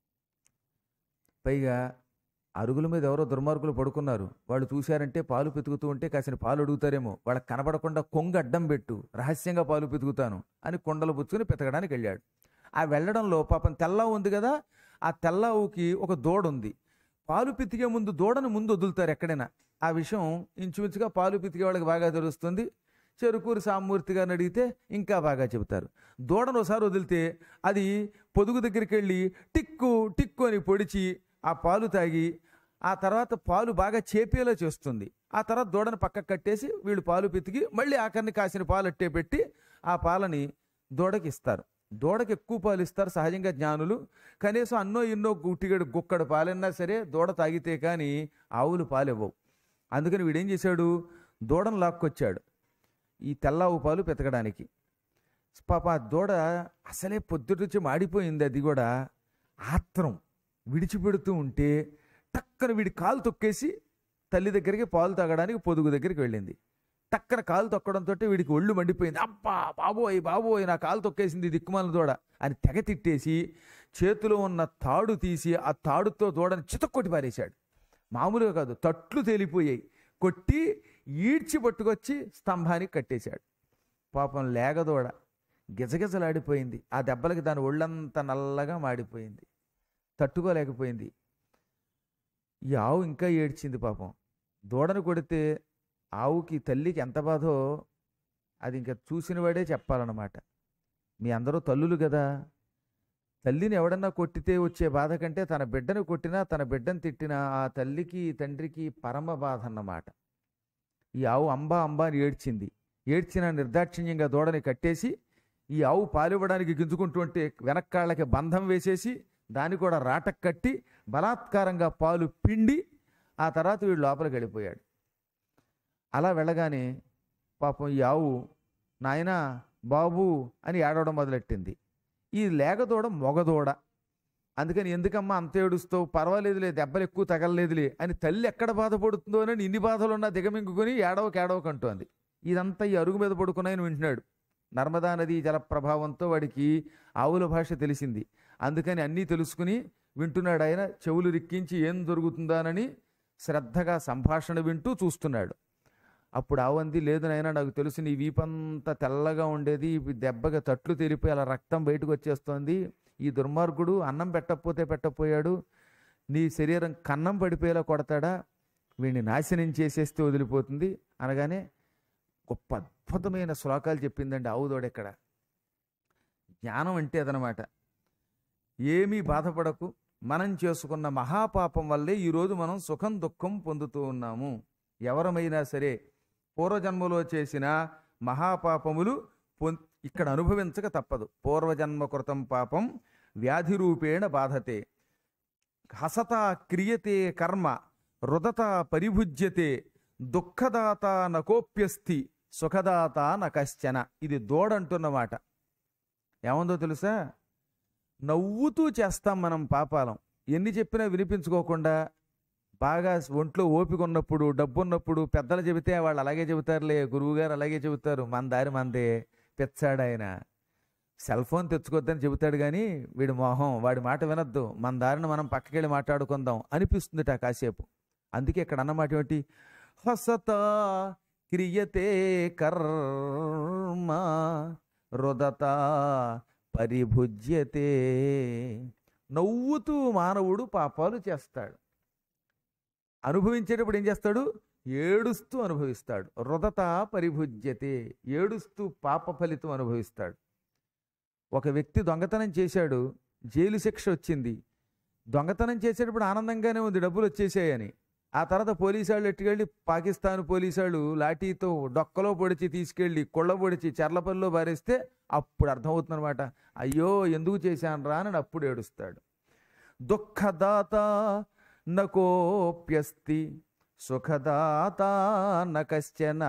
పైగా అరుగుల మీద ఎవరో దుర్మార్గులు పడుకున్నారు వాళ్ళు చూశారంటే పాలు పితుకుతూ ఉంటే కాసిన పాలు అడుగుతారేమో వాళ్ళకి కనబడకుండా కొంగ అడ్డం పెట్టు రహస్యంగా పాలు పితుకుతాను అని కుండలు పుచ్చుకుని పితకడానికి వెళ్ళాడు ఆ వెళ్ళడంలో పాపం తెల్లావు ఉంది కదా ఆ తెల్లావుకి ఒక దూడ ఉంది పాలు పితికే ముందు దూడను ముందు వదులుతారు ఎక్కడైనా ఆ విషయం ఇంచుమించుగా పాలు పితికే వాళ్ళకి బాగా తెలుస్తుంది చెరుకూరు సామూర్తి గారిని అడిగితే ఇంకా బాగా చెబుతారు దూడను ఒకసారి వదిలితే అది పొదుగు దగ్గరికి వెళ్ళి టిక్కు టిక్కు అని పొడిచి ఆ పాలు తాగి ఆ తర్వాత పాలు బాగా చేపేలా చేస్తుంది ఆ తర్వాత దూడను పక్కకు కట్టేసి వీళ్ళు పాలు పితికి మళ్ళీ ఆఖరిని కాసిన పాలు అట్టే పెట్టి ఆ పాలని దూడకి ఇస్తారు దూడకి ఎక్కువ పాలు ఇస్తారు సహజంగా జ్ఞానులు కనీసం అన్నో ఎన్నో గుట్టిగడు గుక్కడు పాలన్నా సరే దూడ తాగితే కానీ ఆవులు పాలు ఇవ్వవు అందుకని వీడేం చేశాడు దూడను లాక్కొచ్చాడు ఈ తెల్లావు పాలు పెతకడానికి పాప ఆ దూడ అసలే పొద్దుటొచ్చి మాడిపోయింది అది కూడా ఆత్రం విడిచిపెడుతూ ఉంటే టక్కన వీడి కాలు తొక్కేసి తల్లి దగ్గరికి పాలు తాగడానికి పొదుగు దగ్గరికి వెళ్ళింది టక్కన కాలు తొక్కడంతో వీడికి ఒళ్ళు మండిపోయింది అబ్బా బాబోయ్ బాబోయ్ నా కాలు తొక్కేసింది ఈ దిక్కుమాల దూడ అని తెగ తిట్టేసి చేతిలో ఉన్న తాడు తీసి ఆ తాడుతో దూడని చితక్కొట్టి పారేశాడు మామూలుగా కాదు తట్లు తేలిపోయాయి కొట్టి ఈడ్చి పట్టుకొచ్చి స్తంభానికి కట్టేశాడు పాపం లేగదోడ గిజగిజలాడిపోయింది ఆ దెబ్బలకి దాని ఒళ్ళంతా నల్లగా మాడిపోయింది తట్టుకోలేకపోయింది ఈ ఆవు ఇంకా ఏడ్చింది పాపం దూడను కొడితే ఆవుకి తల్లికి ఎంత బాధో అది ఇంకా చూసినవాడే చెప్పాలన్నమాట మీ అందరూ తల్లులు కదా తల్లిని ఎవడన్నా కొట్టితే వచ్చే బాధ కంటే తన బిడ్డను కొట్టినా తన బిడ్డను తిట్టినా ఆ తల్లికి తండ్రికి పరమ బాధ అన్నమాట ఈ ఆవు అంబా అంబా అని ఏడ్చింది ఏడ్చిన నిర్దాక్షిణ్యంగా దూడని కట్టేసి ఈ ఆవు పాలివ్వడానికి గింజుకుంటుంటే వెనక్కాళ్ళకి బంధం వేసేసి దాన్ని కూడా రాటక్ కట్టి బలాత్కారంగా పాలు పిండి ఆ తర్వాత వీడు లోపలికి వెళ్ళిపోయాడు అలా వెళ్ళగానే పాపం ఈ ఆవు నాయనా బాబు అని ఏడవడం మొదలెట్టింది ఈ లేగదూడ మొగదూడ అందుకని ఎందుకమ్మా అంత ఏడుస్తావు పర్వాలేదులే దెబ్బలు ఎక్కువ తగలలేదులే అని తల్లి ఎక్కడ బాధపడుతుందో అని ఇన్ని బాధలున్నా దిగమింగుకొని ఏడవక ఏడవకంటోంది ఇదంతా ఈ అరుగు మీద పడుకున్నాయని వింటున్నాడు నర్మదా నది జల ప్రభావంతో వాడికి ఆవుల భాష తెలిసింది అందుకని అన్నీ తెలుసుకుని వింటున్నాడు ఆయన చెవులు రిక్కించి ఏం దొరుకుతుందానని శ్రద్ధగా సంభాషణ వింటూ చూస్తున్నాడు అప్పుడు ఆవంది లేదు నాయనా నాకు తెలుసు నీ వీపంతా తెల్లగా ఉండేది ఇవి దెబ్బగా తట్లు తెరిపోయి అలా రక్తం బయటకు వచ్చేస్తోంది ఈ దుర్మార్గుడు అన్నం పెట్టకపోతే పెట్టపోయాడు నీ శరీరం కన్నం పడిపోయేలా కొడతాడా వీడిని నాశనం చేసేస్తే వదిలిపోతుంది అనగానే గొప్ప అద్భుతమైన శ్లోకాలు చెప్పిందండి ఆవుదోడెక్కడ జ్ఞానం అంటే అదనమాట ఏమీ బాధపడకు మనం చేసుకున్న మహాపాపం వల్లే ఈరోజు మనం సుఖం దుఃఖం పొందుతూ ఉన్నాము ఎవరమైనా సరే పూర్వజన్మలో చేసిన మహాపాపములు పొం ఇక్కడ అనుభవించక తప్పదు పూర్వజన్మ కృతం పాపం వ్యాధి రూపేణ బాధతే హసత క్రియతే కర్మ రుదత పరిభుజ్యతే దుఃఖదాత నకోప్యస్తి సుఖదాత న కశ్చన ఇది దోడంటున్నమాట ఏముందో తెలుసా నవ్వుతూ చేస్తాం మనం పాపాలం ఎన్ని చెప్పినా వినిపించుకోకుండా బాగా ఒంట్లో ఓపిక ఉన్నప్పుడు డబ్బు ఉన్నప్పుడు పెద్దలు చెబితే వాళ్ళు అలాగే చెబుతారులే గురువుగారు అలాగే చెబుతారు మన దారి మందే పెచ్చాడు ఆయన సెల్ ఫోన్ తెచ్చుకోవద్దని చెబుతాడు కానీ వీడి మొహం వాడి మాట వినొద్దు మన దారిని మనం పక్కకెళ్ళి మాట్లాడుకుందాం అనిపిస్తుందిట కాసేపు అందుకే ఇక్కడ అన్నమాట ఏమిటి హసత క్రియతే కర్మ రుదత పరిభుజ్యతే నవ్వుతూ మానవుడు పాపాలు చేస్తాడు అనుభవించేటప్పుడు ఏం చేస్తాడు ఏడుస్తూ అనుభవిస్తాడు రుదత పరిభుజ్యతే ఏడుస్తూ పాప ఫలితం అనుభవిస్తాడు ఒక వ్యక్తి దొంగతనం చేశాడు జైలు శిక్ష వచ్చింది దొంగతనం చేసేటప్పుడు ఆనందంగానే ఉంది డబ్బులు వచ్చేసాయని ఆ తర్వాత పోలీసు వాళ్ళు ఎట్టుకెళ్ళి పాకిస్తాన్ పోలీసు వాళ్ళు లాఠీతో డొక్కలో పొడిచి తీసుకెళ్ళి కొళ్ళ పొడిచి చెర్లపల్లిలో బారేస్తే అప్పుడు అర్థమవుతుందన్నమాట అయ్యో ఎందుకు చేశాను రా అని అప్పుడు ఏడుస్తాడు దుఃఖదాత నకోప్యస్తి సుఖదాత న కశ్చన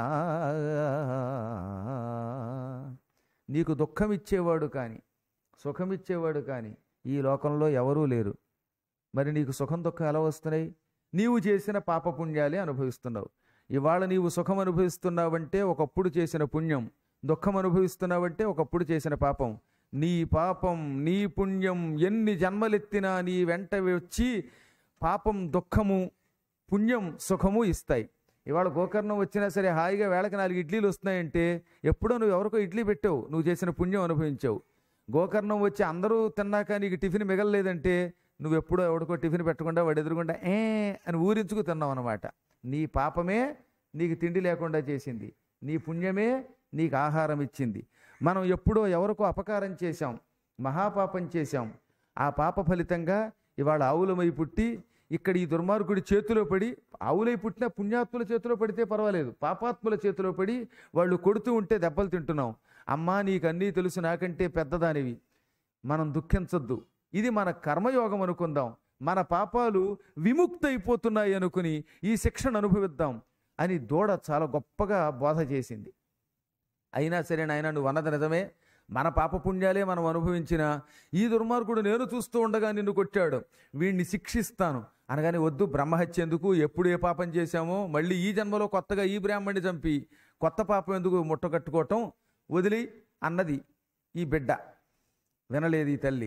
నీకు దుఃఖం ఇచ్చేవాడు కానీ సుఖం ఇచ్చేవాడు కానీ ఈ లోకంలో ఎవరూ లేరు మరి నీకు సుఖం దుఃఖం ఎలా వస్తున్నాయి నీవు చేసిన పాపపుణ్యాలే అనుభవిస్తున్నావు ఇవాళ నీవు సుఖం అనుభవిస్తున్నావంటే ఒకప్పుడు చేసిన పుణ్యం దుఃఖం అనుభవిస్తున్నావంటే ఒకప్పుడు చేసిన పాపం నీ పాపం నీ పుణ్యం ఎన్ని జన్మలెత్తినా నీ వెంట వచ్చి పాపం దుఃఖము పుణ్యం సుఖము ఇస్తాయి ఇవాళ గోకర్ణం వచ్చినా సరే హాయిగా వేళకి నాలుగు ఇడ్లీలు వస్తున్నాయంటే ఎప్పుడో నువ్వు ఎవరికో ఇడ్లీ పెట్టావు నువ్వు చేసిన పుణ్యం అనుభవించావు గోకర్ణం వచ్చి అందరూ తిన్నాక నీకు టిఫిన్ మిగలలేదంటే నువ్వు ఎప్పుడో ఎవడికో టిఫిన్ పెట్టకుండా వాడు ఎదురుగుండా ఏ అని ఊరించుకు తిన్నావు అనమాట నీ పాపమే నీకు తిండి లేకుండా చేసింది నీ పుణ్యమే నీకు ఆహారం ఇచ్చింది మనం ఎప్పుడో ఎవరికో అపకారం చేశాం మహాపాపం చేశాం ఆ పాప ఫలితంగా ఇవాళ ఆవులమై పుట్టి ఇక్కడ ఈ దుర్మార్గుడి చేతిలో పడి ఆవులై పుట్టిన పుణ్యాత్ముల చేతిలో పడితే పర్వాలేదు పాపాత్ముల చేతిలో పడి వాళ్ళు కొడుతూ ఉంటే దెబ్బలు తింటున్నాం అమ్మా నీకు అన్నీ తెలుసు నాకంటే పెద్దదానివి మనం దుఃఖించొద్దు ఇది మన కర్మయోగం అనుకుందాం మన పాపాలు విముక్తైపోతున్నాయి అనుకుని ఈ శిక్షను అనుభవిద్దాం అని దూడ చాలా గొప్పగా బోధ చేసింది అయినా సరే నాయన నువ్వు అన్నది నిజమే మన పాపపుణ్యాలే మనం అనుభవించిన ఈ దుర్మార్గుడు నేను చూస్తూ ఉండగా నిన్ను కొట్టాడు వీడిని శిక్షిస్తాను అనగానే వద్దు బ్రహ్మహత్య ఎందుకు ఎప్పుడు ఏ పాపం చేశామో మళ్ళీ ఈ జన్మలో కొత్తగా ఈ బ్రాహ్మణ్ణి చంపి కొత్త పాపం ఎందుకు ముట్టకట్టుకోవటం వదిలి అన్నది ఈ బిడ్డ వినలేదు ఈ తల్లి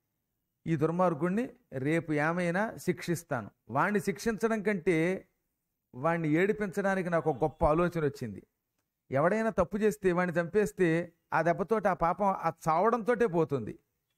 ఈ దుర్మార్గుణ్ణి రేపు ఏమైనా శిక్షిస్తాను వాణ్ణి శిక్షించడం కంటే వాణ్ణి ఏడిపించడానికి నాకు ఒక గొప్ప ఆలోచన వచ్చింది ఎవడైనా తప్పు చేస్తే వాడిని చంపేస్తే ఆ దెబ్బతోటి ఆ పాపం ఆ చావడంతోటే పోతుంది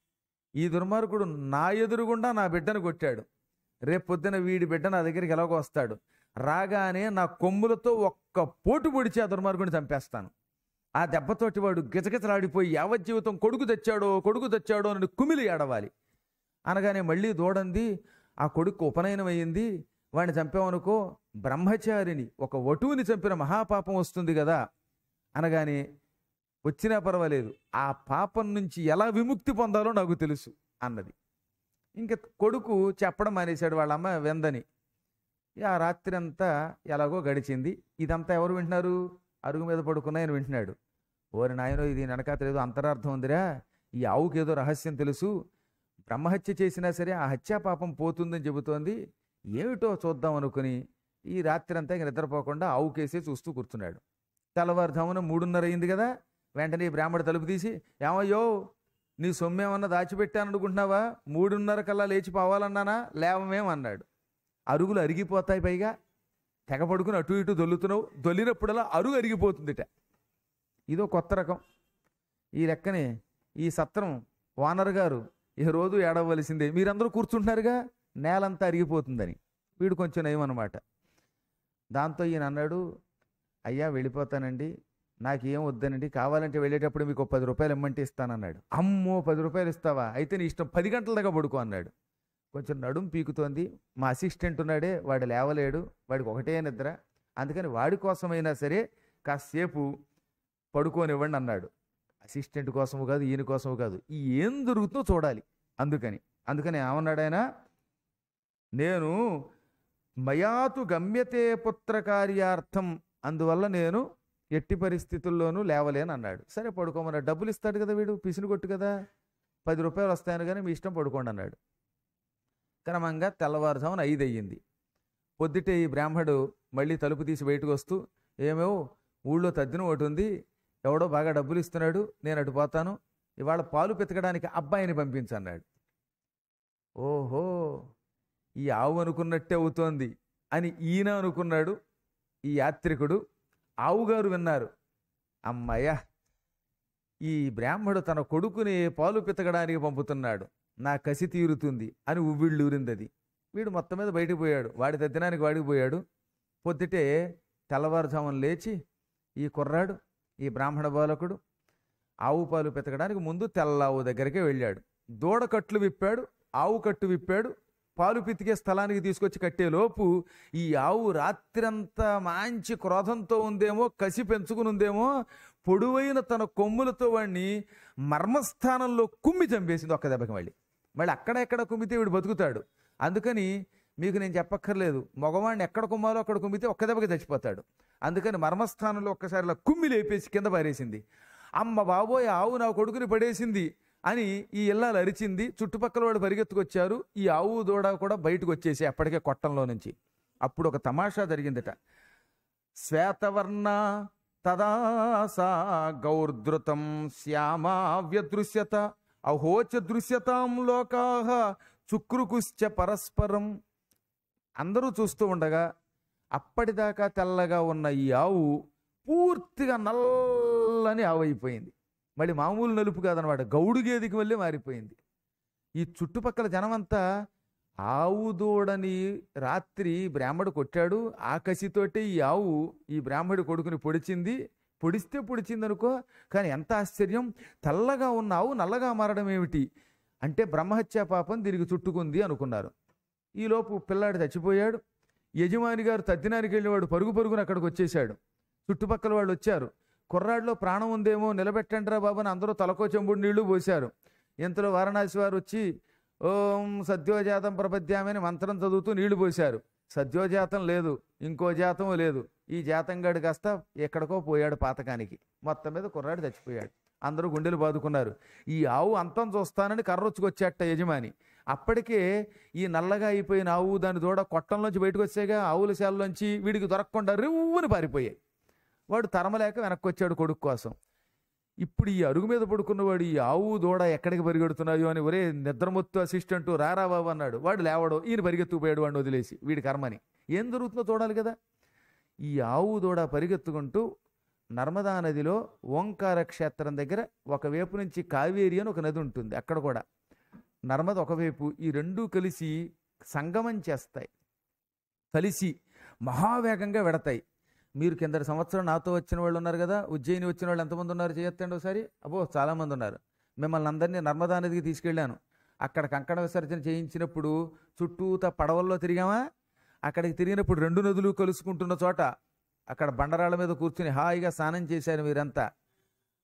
ఈ దుర్మార్గుడు నా ఎదురుగుండా నా బిడ్డను కొట్టాడు రేపు పొద్దున వీడి బిడ్డ నా దగ్గరికి ఎలాగో వస్తాడు రాగానే నా కొమ్ములతో ఒక్క పోటు పొడిచి ఆ దుర్మార్గుడిని చంపేస్తాను ఆ దెబ్బతోటి వాడు గిజగిజలాడిపోయి యావజ్జీవితం కొడుకు తెచ్చాడో కొడుకు తెచ్చాడో అని కుమిలి ఏడవాలి అనగానే మళ్ళీ దూడంది ఆ కొడుకు ఉపనయనం అయ్యింది వాడిని చంపామనుకో బ్రహ్మచారిని ఒక వటువుని చంపిన మహాపాపం వస్తుంది కదా అనగానే వచ్చినా పర్వాలేదు ఆ పాపం నుంచి ఎలా విముక్తి పొందాలో నాకు తెలుసు అన్నది ఇంక కొడుకు చెప్పడం మానేశాడు వాళ్ళ అమ్మ వెందని ఇక ఆ రాత్రి అంతా ఎలాగో గడిచింది ఇదంతా ఎవరు వింటున్నారు అరుగు మీద పడుకున్న ఆయన వింటున్నాడు ఓరి నాయనో ఇది వెనకాతలేదో అంతరార్థం ఉందిరా ఈ ఆవుకి ఏదో రహస్యం తెలుసు బ్రహ్మహత్య చేసినా సరే ఆ హత్యా పాపం పోతుందని చెబుతోంది ఏమిటో చూద్దాం అనుకుని ఈ రాత్రి అంతా ఇంక నిద్రపోకుండా ఆవు కేసే చూస్తూ కూర్చున్నాడు తెల్లవారుజామున మూడున్నర అయింది కదా వెంటనే ఈ బ్రాహ్మడు తలుపు తీసి ఏమయ్యో నీ సొమ్మేమన్నా దాచిపెట్టాను అనుకుంటున్నావా మూడున్నర కల్లా లేచి పోవాలన్నానా లేవమేం అన్నాడు అరుగులు అరిగిపోతాయి పైగా తెగ పడుకుని అటు ఇటు దొల్లుతున్నావు దొల్లినప్పుడల్లా అరుగు అరిగిపోతుందిట ఇదో కొత్త రకం ఈ లెక్కని ఈ సత్రం వానర్ గారు ఈ రోజు ఏడవలసిందే మీరందరూ కూర్చుంటున్నారుగా నేలంతా అరిగిపోతుందని వీడు కొంచెం నయమన్నమాట దాంతో ఈయన అన్నాడు అయ్యా వెళ్ళిపోతానండి నాకేం వద్దనండి కావాలంటే వెళ్ళేటప్పుడు మీకు ఒక పది రూపాయలు ఇమ్మంటే ఇస్తానన్నాడు అమ్మో పది రూపాయలు ఇస్తావా అయితే నీ ఇష్టం పది గంటల దాకా పడుకో అన్నాడు కొంచెం నడుం పీకుతోంది మా అసిస్టెంట్ ఉన్నాడే వాడు లేవలేడు వాడికి ఒకటే నిద్ర అందుకని వాడి కోసమైనా సరే కాసేపు పడుకోనివ్వండి అన్నాడు అసిస్టెంట్ కోసము కాదు ఈయన కోసము కాదు ఈ ఏం దొరుకుతుందో చూడాలి అందుకని అందుకని ఏమన్నాడు ఆయన నేను మయాతు గమ్యతే పుత్ర కార్యార్థం అందువల్ల నేను ఎట్టి పరిస్థితుల్లోనూ లేవలేను అన్నాడు సరే పడుకోమన్నాడు డబ్బులు ఇస్తాడు కదా వీడు పిసిని కొట్టు కదా పది రూపాయలు వస్తాయని కానీ మీ ఇష్టం పడుకోండి అన్నాడు క్రమంగా తెల్లవారుజామున ఐదు అయ్యింది పొద్దుటే ఈ బ్రాహ్మడు మళ్ళీ తలుపు తీసి బయటకు వస్తూ ఏమేవో ఊళ్ళో తద్దిన ఒకటి ఉంది ఎవడో బాగా డబ్బులు ఇస్తున్నాడు నేను అటు పోతాను ఇవాళ పాలు పెతకడానికి అబ్బాయిని పంపించన్నాడు ఓహో ఈ ఆవు అనుకున్నట్టే అవుతోంది అని ఈయన అనుకున్నాడు ఈ యాత్రికుడు ఆవుగారు విన్నారు అమ్మయ్య ఈ బ్రాహ్మడు తన కొడుకుని పాలు పితకడానికి పంపుతున్నాడు నా కసి తీరుతుంది అని ఉవ్విళ్ళూరింది అది వీడు మొత్తం మీద బయటికి పోయాడు వాడి తద్దినానికి వాడికి పోయాడు పొద్దుటే తెల్లవారుజామున లేచి ఈ కుర్రాడు ఈ బ్రాహ్మణ బాలకుడు ఆవు పాలు పెతకడానికి ముందు తెల్లావు దగ్గరికే వెళ్ళాడు దూడ కట్లు విప్పాడు ఆవు కట్టు విప్పాడు పాలు పితికే స్థలానికి తీసుకొచ్చి కట్టే లోపు ఈ ఆవు రాత్రంతా మంచి క్రోధంతో ఉందేమో కసి పెంచుకుని ఉందేమో పొడువైన తన కొమ్ములతో వాడిని మర్మస్థానంలో కుమ్మి చంపేసింది ఒక్క దెబ్బకి మళ్ళీ మళ్ళీ అక్కడ ఎక్కడ కుమ్మితే వీడు బతుకుతాడు అందుకని మీకు నేను చెప్పక్కర్లేదు మగవాడిని ఎక్కడ కుమ్మాలో అక్కడ కుమ్మితే ఒక్క దెబ్బకి చచ్చిపోతాడు అందుకని మర్మస్థానంలో ఒక్కసారి ఇలా కుమ్మి లేపేసి కింద పారేసింది అమ్మ బాబోయ్ ఆవు నా కొడుకుని పడేసింది అని ఈ ఇల్లాలు అరిచింది చుట్టుపక్కల వాళ్ళు పరిగెత్తుకొచ్చారు ఈ ఆవు దూడ కూడా బయటకు వచ్చేసి అప్పటికే కొట్టంలో నుంచి అప్పుడు ఒక తమాషా జరిగిందట శ్వేతవర్ణ తదా సా గౌర్ధృతం శ్యామా వ్యదృశ్యత అహోచ దృశ్యతాం లోకాహ చుక్రుకుశ్చ పరస్పరం అందరూ చూస్తూ ఉండగా అప్పటిదాకా తెల్లగా ఉన్న ఈ ఆవు పూర్తిగా నల్లని ఆవు అయిపోయింది మళ్ళీ మామూలు నలుపు కాదనమాట గౌడు గేదికి వెళ్ళి మారిపోయింది ఈ చుట్టుపక్కల జనమంతా ఆవు దూడని రాత్రి బ్రాహ్మడు కొట్టాడు ఆ కసితోటి ఈ ఆవు ఈ బ్రాహ్మడి కొడుకుని పొడిచింది పొడిస్తే పొడిచింది అనుకో కానీ ఎంత ఆశ్చర్యం తెల్లగా ఉన్న ఆవు నల్లగా మారడం ఏమిటి అంటే బ్రహ్మహత్యా పాపం తిరిగి చుట్టుకుంది అనుకున్నారు ఈలోపు పిల్లాడు చచ్చిపోయాడు యజమాని గారు తద్దినానికి వెళ్ళేవాడు పరుగు పరుగున అక్కడికి వచ్చేసాడు చుట్టుపక్కల వాళ్ళు వచ్చారు కుర్రాడిలో ప్రాణం ఉందేమో నిలబెట్టండిరా బాబు అని అందరూ తలకో చెంబుడు నీళ్లు పోశారు ఇంతలో వారణాసి వారు వచ్చి ఓం సద్యోజాతం ప్రపద్యామని మంత్రం చదువుతూ నీళ్లు పోశారు సద్యోజాతం లేదు ఇంకో జాతం లేదు ఈ జాతంగాడు కాస్త ఎక్కడికో పోయాడు పాతకానికి మొత్తం మీద కుర్రాడు చచ్చిపోయాడు అందరూ గుండెలు బాదుకున్నారు ఈ ఆవు అంతం చూస్తానని కర్రొచ్చుకొచ్చేట యజమాని అప్పటికే ఈ నల్లగా అయిపోయిన ఆవు దాని దూడ కొట్టంలోంచి బయటకు వచ్చాగా ఆవుల శాలలోంచి వీడికి దొరకకుండా రివ్వుని పారిపోయాయి వాడు తరమలేక వెనక్కి వచ్చాడు కొడుకు కోసం ఇప్పుడు ఈ అరుగు మీద పడుకున్నవాడు ఈ ఆవు దూడ ఎక్కడికి పరిగెడుతున్నాయో అని ఒరే నిద్రమొత్తు అసిస్టెంట్ రారా బాబు అన్నాడు వాడు లేవడు ఈయన పరిగెత్తుకుపోయాడు వాడిని వదిలేసి వీడి కర్మని ఏం జరుగుతుందో చూడాలి కదా ఈ ఆవు దూడ పరిగెత్తుకుంటూ నర్మదా నదిలో ఓంకార క్షేత్రం దగ్గర ఒకవైపు నుంచి కావేరి అని ఒక నది ఉంటుంది అక్కడ కూడా నర్మద ఒకవైపు ఈ రెండూ కలిసి సంగమం చేస్తాయి కలిసి మహావేగంగా వెడతాయి మీరు కిందటి సంవత్సరం నాతో వచ్చిన వాళ్ళు ఉన్నారు కదా ఉజ్జయిని వచ్చిన వాళ్ళు ఎంతమంది ఉన్నారు చేయొత్తండి ఒకసారి అబ్బో చాలామంది ఉన్నారు మిమ్మల్ని అందరినీ నర్మదా నదికి తీసుకెళ్ళాను అక్కడ కంకణ విసర్జన చేయించినప్పుడు చుట్టూత పడవల్లో తిరిగామా అక్కడికి తిరిగినప్పుడు రెండు నదులు కలుసుకుంటున్న చోట అక్కడ బండరాళ్ళ మీద కూర్చుని హాయిగా స్నానం చేశారు మీరంతా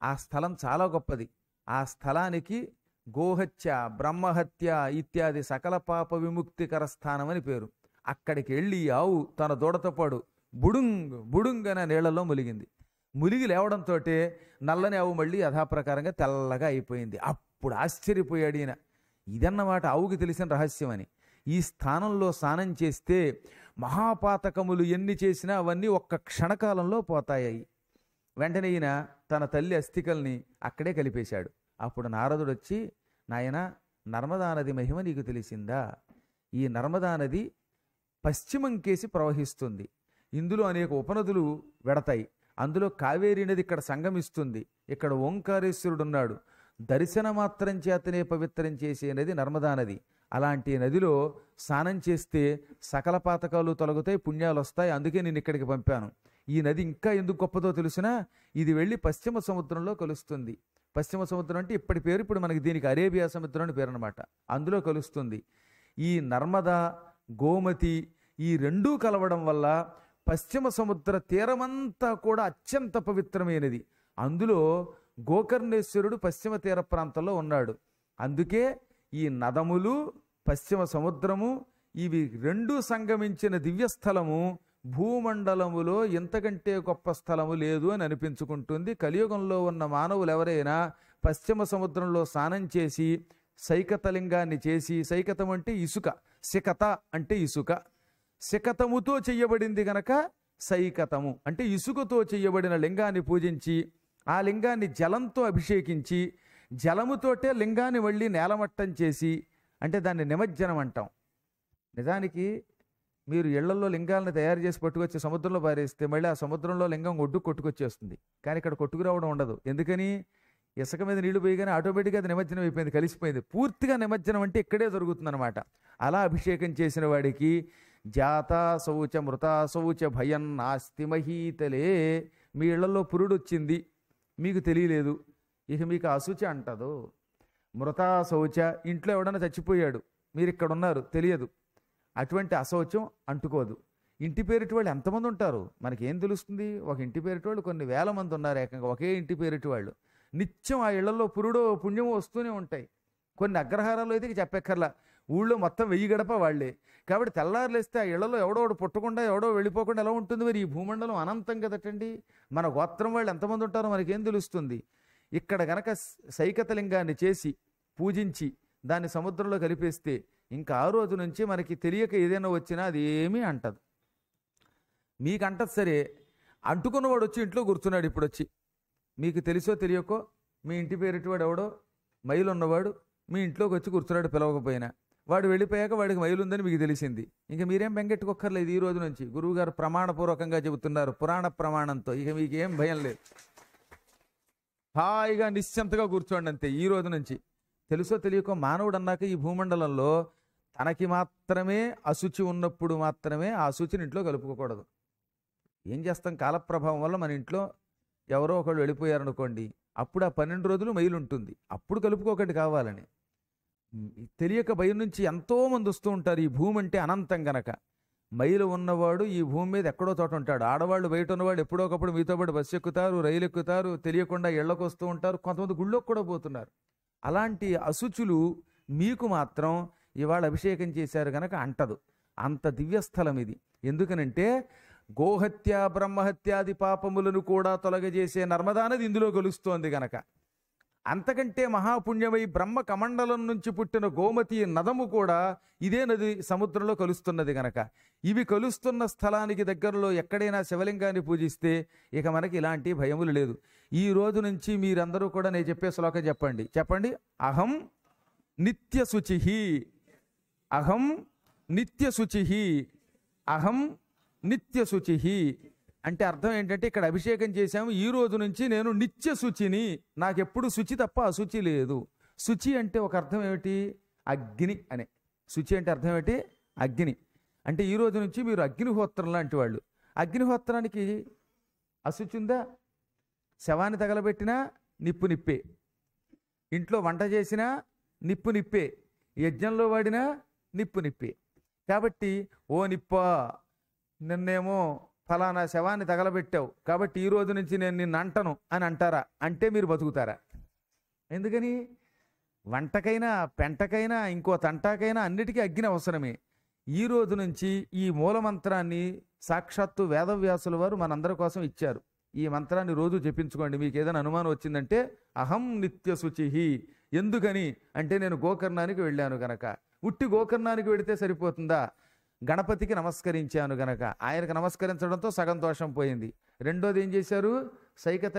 ఆ స్థలం చాలా గొప్పది ఆ స్థలానికి గోహత్య బ్రహ్మహత్య ఇత్యాది సకల పాప విముక్తికర స్థానం అని పేరు అక్కడికి వెళ్ళి ఈ ఆవు తన దూడతో పాడు బుడుంగ్ బుడుంగ్ అనే నీళ్లలో ములిగింది ములిగి లేవడంతో నల్లని ఆవు మళ్ళీ యథాప్రకారంగా తెల్లగా అయిపోయింది అప్పుడు ఆశ్చర్యపోయాడు ఈయన ఇదన్నమాట ఆవుకి తెలిసిన రహస్యం అని ఈ స్థానంలో స్నానం చేస్తే మహాపాతకములు ఎన్ని చేసినా అవన్నీ ఒక్క క్షణకాలంలో పోతాయి వెంటనే ఈయన తన తల్లి అస్థికల్ని అక్కడే కలిపేశాడు అప్పుడు నారదుడు వచ్చి నాయన నర్మదా నది మహిమ నీకు తెలిసిందా ఈ నర్మదా నది పశ్చిమం కేసి ప్రవహిస్తుంది ఇందులో అనేక ఉపనదులు వెడతాయి అందులో కావేరీ నది ఇక్కడ సంగమిస్తుంది ఇక్కడ ఓంకారేశ్వరుడు ఉన్నాడు దర్శన మాత్రం చేతనే పవిత్రం చేసే నది నర్మదా నది అలాంటి నదిలో స్నానం చేస్తే సకల పాతకాలు తొలగుతాయి పుణ్యాలు వస్తాయి అందుకే నేను ఇక్కడికి పంపాను ఈ నది ఇంకా ఎందుకు గొప్పదో తెలుసునా ఇది వెళ్ళి పశ్చిమ సముద్రంలో కలుస్తుంది పశ్చిమ సముద్రం అంటే ఇప్పటి పేరు ఇప్పుడు మనకి దీనికి అరేబియా సముద్రం అని పేరు అనమాట అందులో కలుస్తుంది ఈ నర్మదా గోమతి ఈ రెండూ కలవడం వల్ల పశ్చిమ సముద్ర తీరమంతా కూడా అత్యంత పవిత్రమైనది అందులో గోకర్ణేశ్వరుడు పశ్చిమ తీర ప్రాంతంలో ఉన్నాడు అందుకే ఈ నదములు పశ్చిమ సముద్రము ఇవి రెండు సంగమించిన దివ్యస్థలము భూమండలములో ఇంతకంటే గొప్ప స్థలము లేదు అని అనిపించుకుంటుంది కలియుగంలో ఉన్న మానవులు ఎవరైనా పశ్చిమ సముద్రంలో స్నానం చేసి సైకతలింగాన్ని చేసి సైకతం అంటే ఇసుక సికత అంటే ఇసుక సికతముతో చెయ్యబడింది గనక సైకతము అంటే ఇసుకతో చెయ్యబడిన లింగాన్ని పూజించి ఆ లింగాన్ని జలంతో అభిషేకించి జలముతోటే లింగాన్ని మళ్ళీ నేలమట్టం చేసి అంటే దాన్ని నిమజ్జనం అంటాం నిజానికి మీరు ఇళ్లలో లింగాలను తయారు చేసి పట్టుకొచ్చి సముద్రంలో పారేస్తే మళ్ళీ ఆ సముద్రంలో లింగం ఒడ్డు కొట్టుకొచ్చేస్తుంది కానీ ఇక్కడ కొట్టుకురావడం ఉండదు ఎందుకని ఇసుక మీద నీళ్లు పోయగానే ఆటోమేటిక్గా అది నిమజ్జనం అయిపోయింది కలిసిపోయింది పూర్తిగా నిమజ్జనం అంటే ఇక్కడే జరుగుతుందన్నమాట అలా అభిషేకం చేసిన వాడికి జాత శౌచ మృత శౌచ భయం నాస్తి మహీతలే మీ ఇళ్లలో పురుడు వచ్చింది మీకు తెలియలేదు ఇక మీకు అశుచి అంటదు మృత శౌచ ఇంట్లో ఎవడన్నా చచ్చిపోయాడు మీరు ఇక్కడ ఉన్నారు తెలియదు అటువంటి అశౌచం అంటుకోదు ఇంటి పేరిటి వాళ్ళు ఎంతమంది ఉంటారు మనకి ఏం తెలుస్తుంది ఒక ఇంటి పేరిటి వాళ్ళు కొన్ని వేల మంది ఉన్నారు ఏకంగా ఒకే ఇంటి పేరిటి వాళ్ళు నిత్యం ఆ ఇళ్లలో పురుడో పుణ్యమో వస్తూనే ఉంటాయి కొన్ని అగ్రహారాలు అయితే ఇక చెప్పక్కర్లా ఊళ్ళో మొత్తం వెయ్యి గడప వాళ్ళే కాబట్టి తెల్లారులేస్తే ఆ ఇళ్లలో ఎవడో ఒకడు పుట్టకుండా ఎవడో వెళ్ళిపోకుండా ఎలా ఉంటుంది మరి ఈ భూమండలం అనంతం కదటండి మన గోత్రం వాళ్ళు ఎంతమంది ఉంటారో మనకేం తెలుస్తుంది ఇక్కడ గనక సైకతలింగాన్ని చేసి పూజించి దాన్ని సముద్రంలో కలిపేస్తే ఇంకా ఆ రోజు నుంచి మనకి తెలియక ఏదైనా వచ్చినా అది ఏమీ అంటదు మీకు అంటది సరే అంటుకున్నవాడు వచ్చి ఇంట్లో కూర్చున్నాడు ఇప్పుడు వచ్చి మీకు తెలుసో తెలియకో మీ ఇంటి పేరిటివాడు ఎవడో మైలు ఉన్నవాడు మీ ఇంట్లోకి వచ్చి కూర్చున్నాడు పిలవకపోయినా వాడు వెళ్ళిపోయాక వాడికి మైలు ఉందని మీకు తెలిసింది ఇంకా మీరేం బెంగెట్టుకోక్కర్లేదు ఈ రోజు నుంచి గురువుగారు ప్రమాణపూర్వకంగా చెబుతున్నారు పురాణ ప్రమాణంతో ఇక మీకు ఏం భయం లేదు హాయిగా నిశ్చింతగా కూర్చోండి అంతే ఈ రోజు నుంచి తెలుసో తెలియకో మానవుడు అన్నాక ఈ భూమండలంలో తనకి మాత్రమే అశుచి ఉన్నప్పుడు మాత్రమే ఆ అశుచిని ఇంట్లో కలుపుకోకూడదు ఏం చేస్తాం కాలప్రభావం వల్ల మన ఇంట్లో ఎవరో ఒకళ్ళు వెళ్ళిపోయారనుకోండి అప్పుడు ఆ పన్నెండు రోజులు మైలు ఉంటుంది అప్పుడు కలుపుకోకండి కావాలని ఉమ్, తెలియక భయం నుంచి ఎంతో మంది వస్తూ ఉంటారు ఈ భూమి అంటే అనంతం గనక మైలు ఉన్నవాడు ఈ భూమి మీద ఎక్కడో చోట ఉంటాడు ఆడవాళ్ళు బయట ఉన్నవాడు ఎప్పుడో ఒకప్పుడు మీతో పాటు బస్సు ఎక్కుతారు రైలు ఎక్కుతారు తెలియకుండా ఇళ్లకు వస్తూ ఉంటారు కొంతమంది గుళ్ళోకి కూడా పోతున్నారు అలాంటి అశుచులు మీకు మాత్రం ఇవాళ అభిషేకం చేశారు గనక అంటదు అంత దివ్యస్థలం ఇది ఎందుకనంటే గోహత్య బ్రహ్మహత్యాది పాపములను కూడా తొలగజేసే నర్మదా నది ఇందులో కలుస్తోంది గనక అంతకంటే మహాపుణ్యమై బ్రహ్మ కమండలం నుంచి పుట్టిన గోమతి నదము కూడా ఇదే నది సముద్రంలో కలుస్తున్నది గనక ఇవి కలుస్తున్న స్థలానికి దగ్గరలో ఎక్కడైనా శివలింగాన్ని పూజిస్తే ఇక మనకి ఇలాంటి భయములు లేదు ఈ రోజు నుంచి మీరందరూ కూడా నేను చెప్పే శ్లోకం చెప్పండి చెప్పండి అహం నిత్య శుచి అహం నిత్య శుచి అహం నిత్య శుచి అంటే అర్థం ఏంటంటే ఇక్కడ అభిషేకం చేశాము ఈ రోజు నుంచి నేను నిత్య శుచిని నాకెప్పుడు శుచి తప్ప అశుచి లేదు శుచి అంటే ఒక అర్థం ఏమిటి అగ్ని అనే శుచి అంటే అర్థం ఏమిటి అగ్ని అంటే ఈ రోజు నుంచి మీరు అగ్నిహోత్రం లాంటి వాళ్ళు అగ్నిహోత్రానికి అశుచి ఉందా శవాన్ని తగలబెట్టినా నిప్పు నిప్పే ఇంట్లో వంట చేసినా నిప్పు నిప్పే యజ్ఞంలో వాడినా నిప్పు నిప్పే కాబట్టి ఓ నిప్ప నిన్నేమో ఫలానా శవాన్ని తగలబెట్టావు కాబట్టి ఈ రోజు నుంచి నేను నిన్ను అంటను అని అంటారా అంటే మీరు బతుకుతారా ఎందుకని వంటకైనా పెంటకైనా ఇంకో తంటాకైనా అన్నిటికీ అగ్ని అవసరమే ఈ రోజు నుంచి ఈ మూలమంత్రాన్ని సాక్షాత్తు వేదవ్యాసుల వారు మనందరి కోసం ఇచ్చారు ఈ మంత్రాన్ని రోజు జపించుకోండి మీకు ఏదైనా అనుమానం వచ్చిందంటే అహం నిత్య శుచిహి ఎందుకని అంటే నేను గోకర్ణానికి వెళ్ళాను గనక ఉట్టి గోకర్ణానికి వెడితే సరిపోతుందా గణపతికి నమస్కరించాను గనక ఆయనకు నమస్కరించడంతో సగం దోషం పోయింది రెండోది ఏం చేశారు సైకత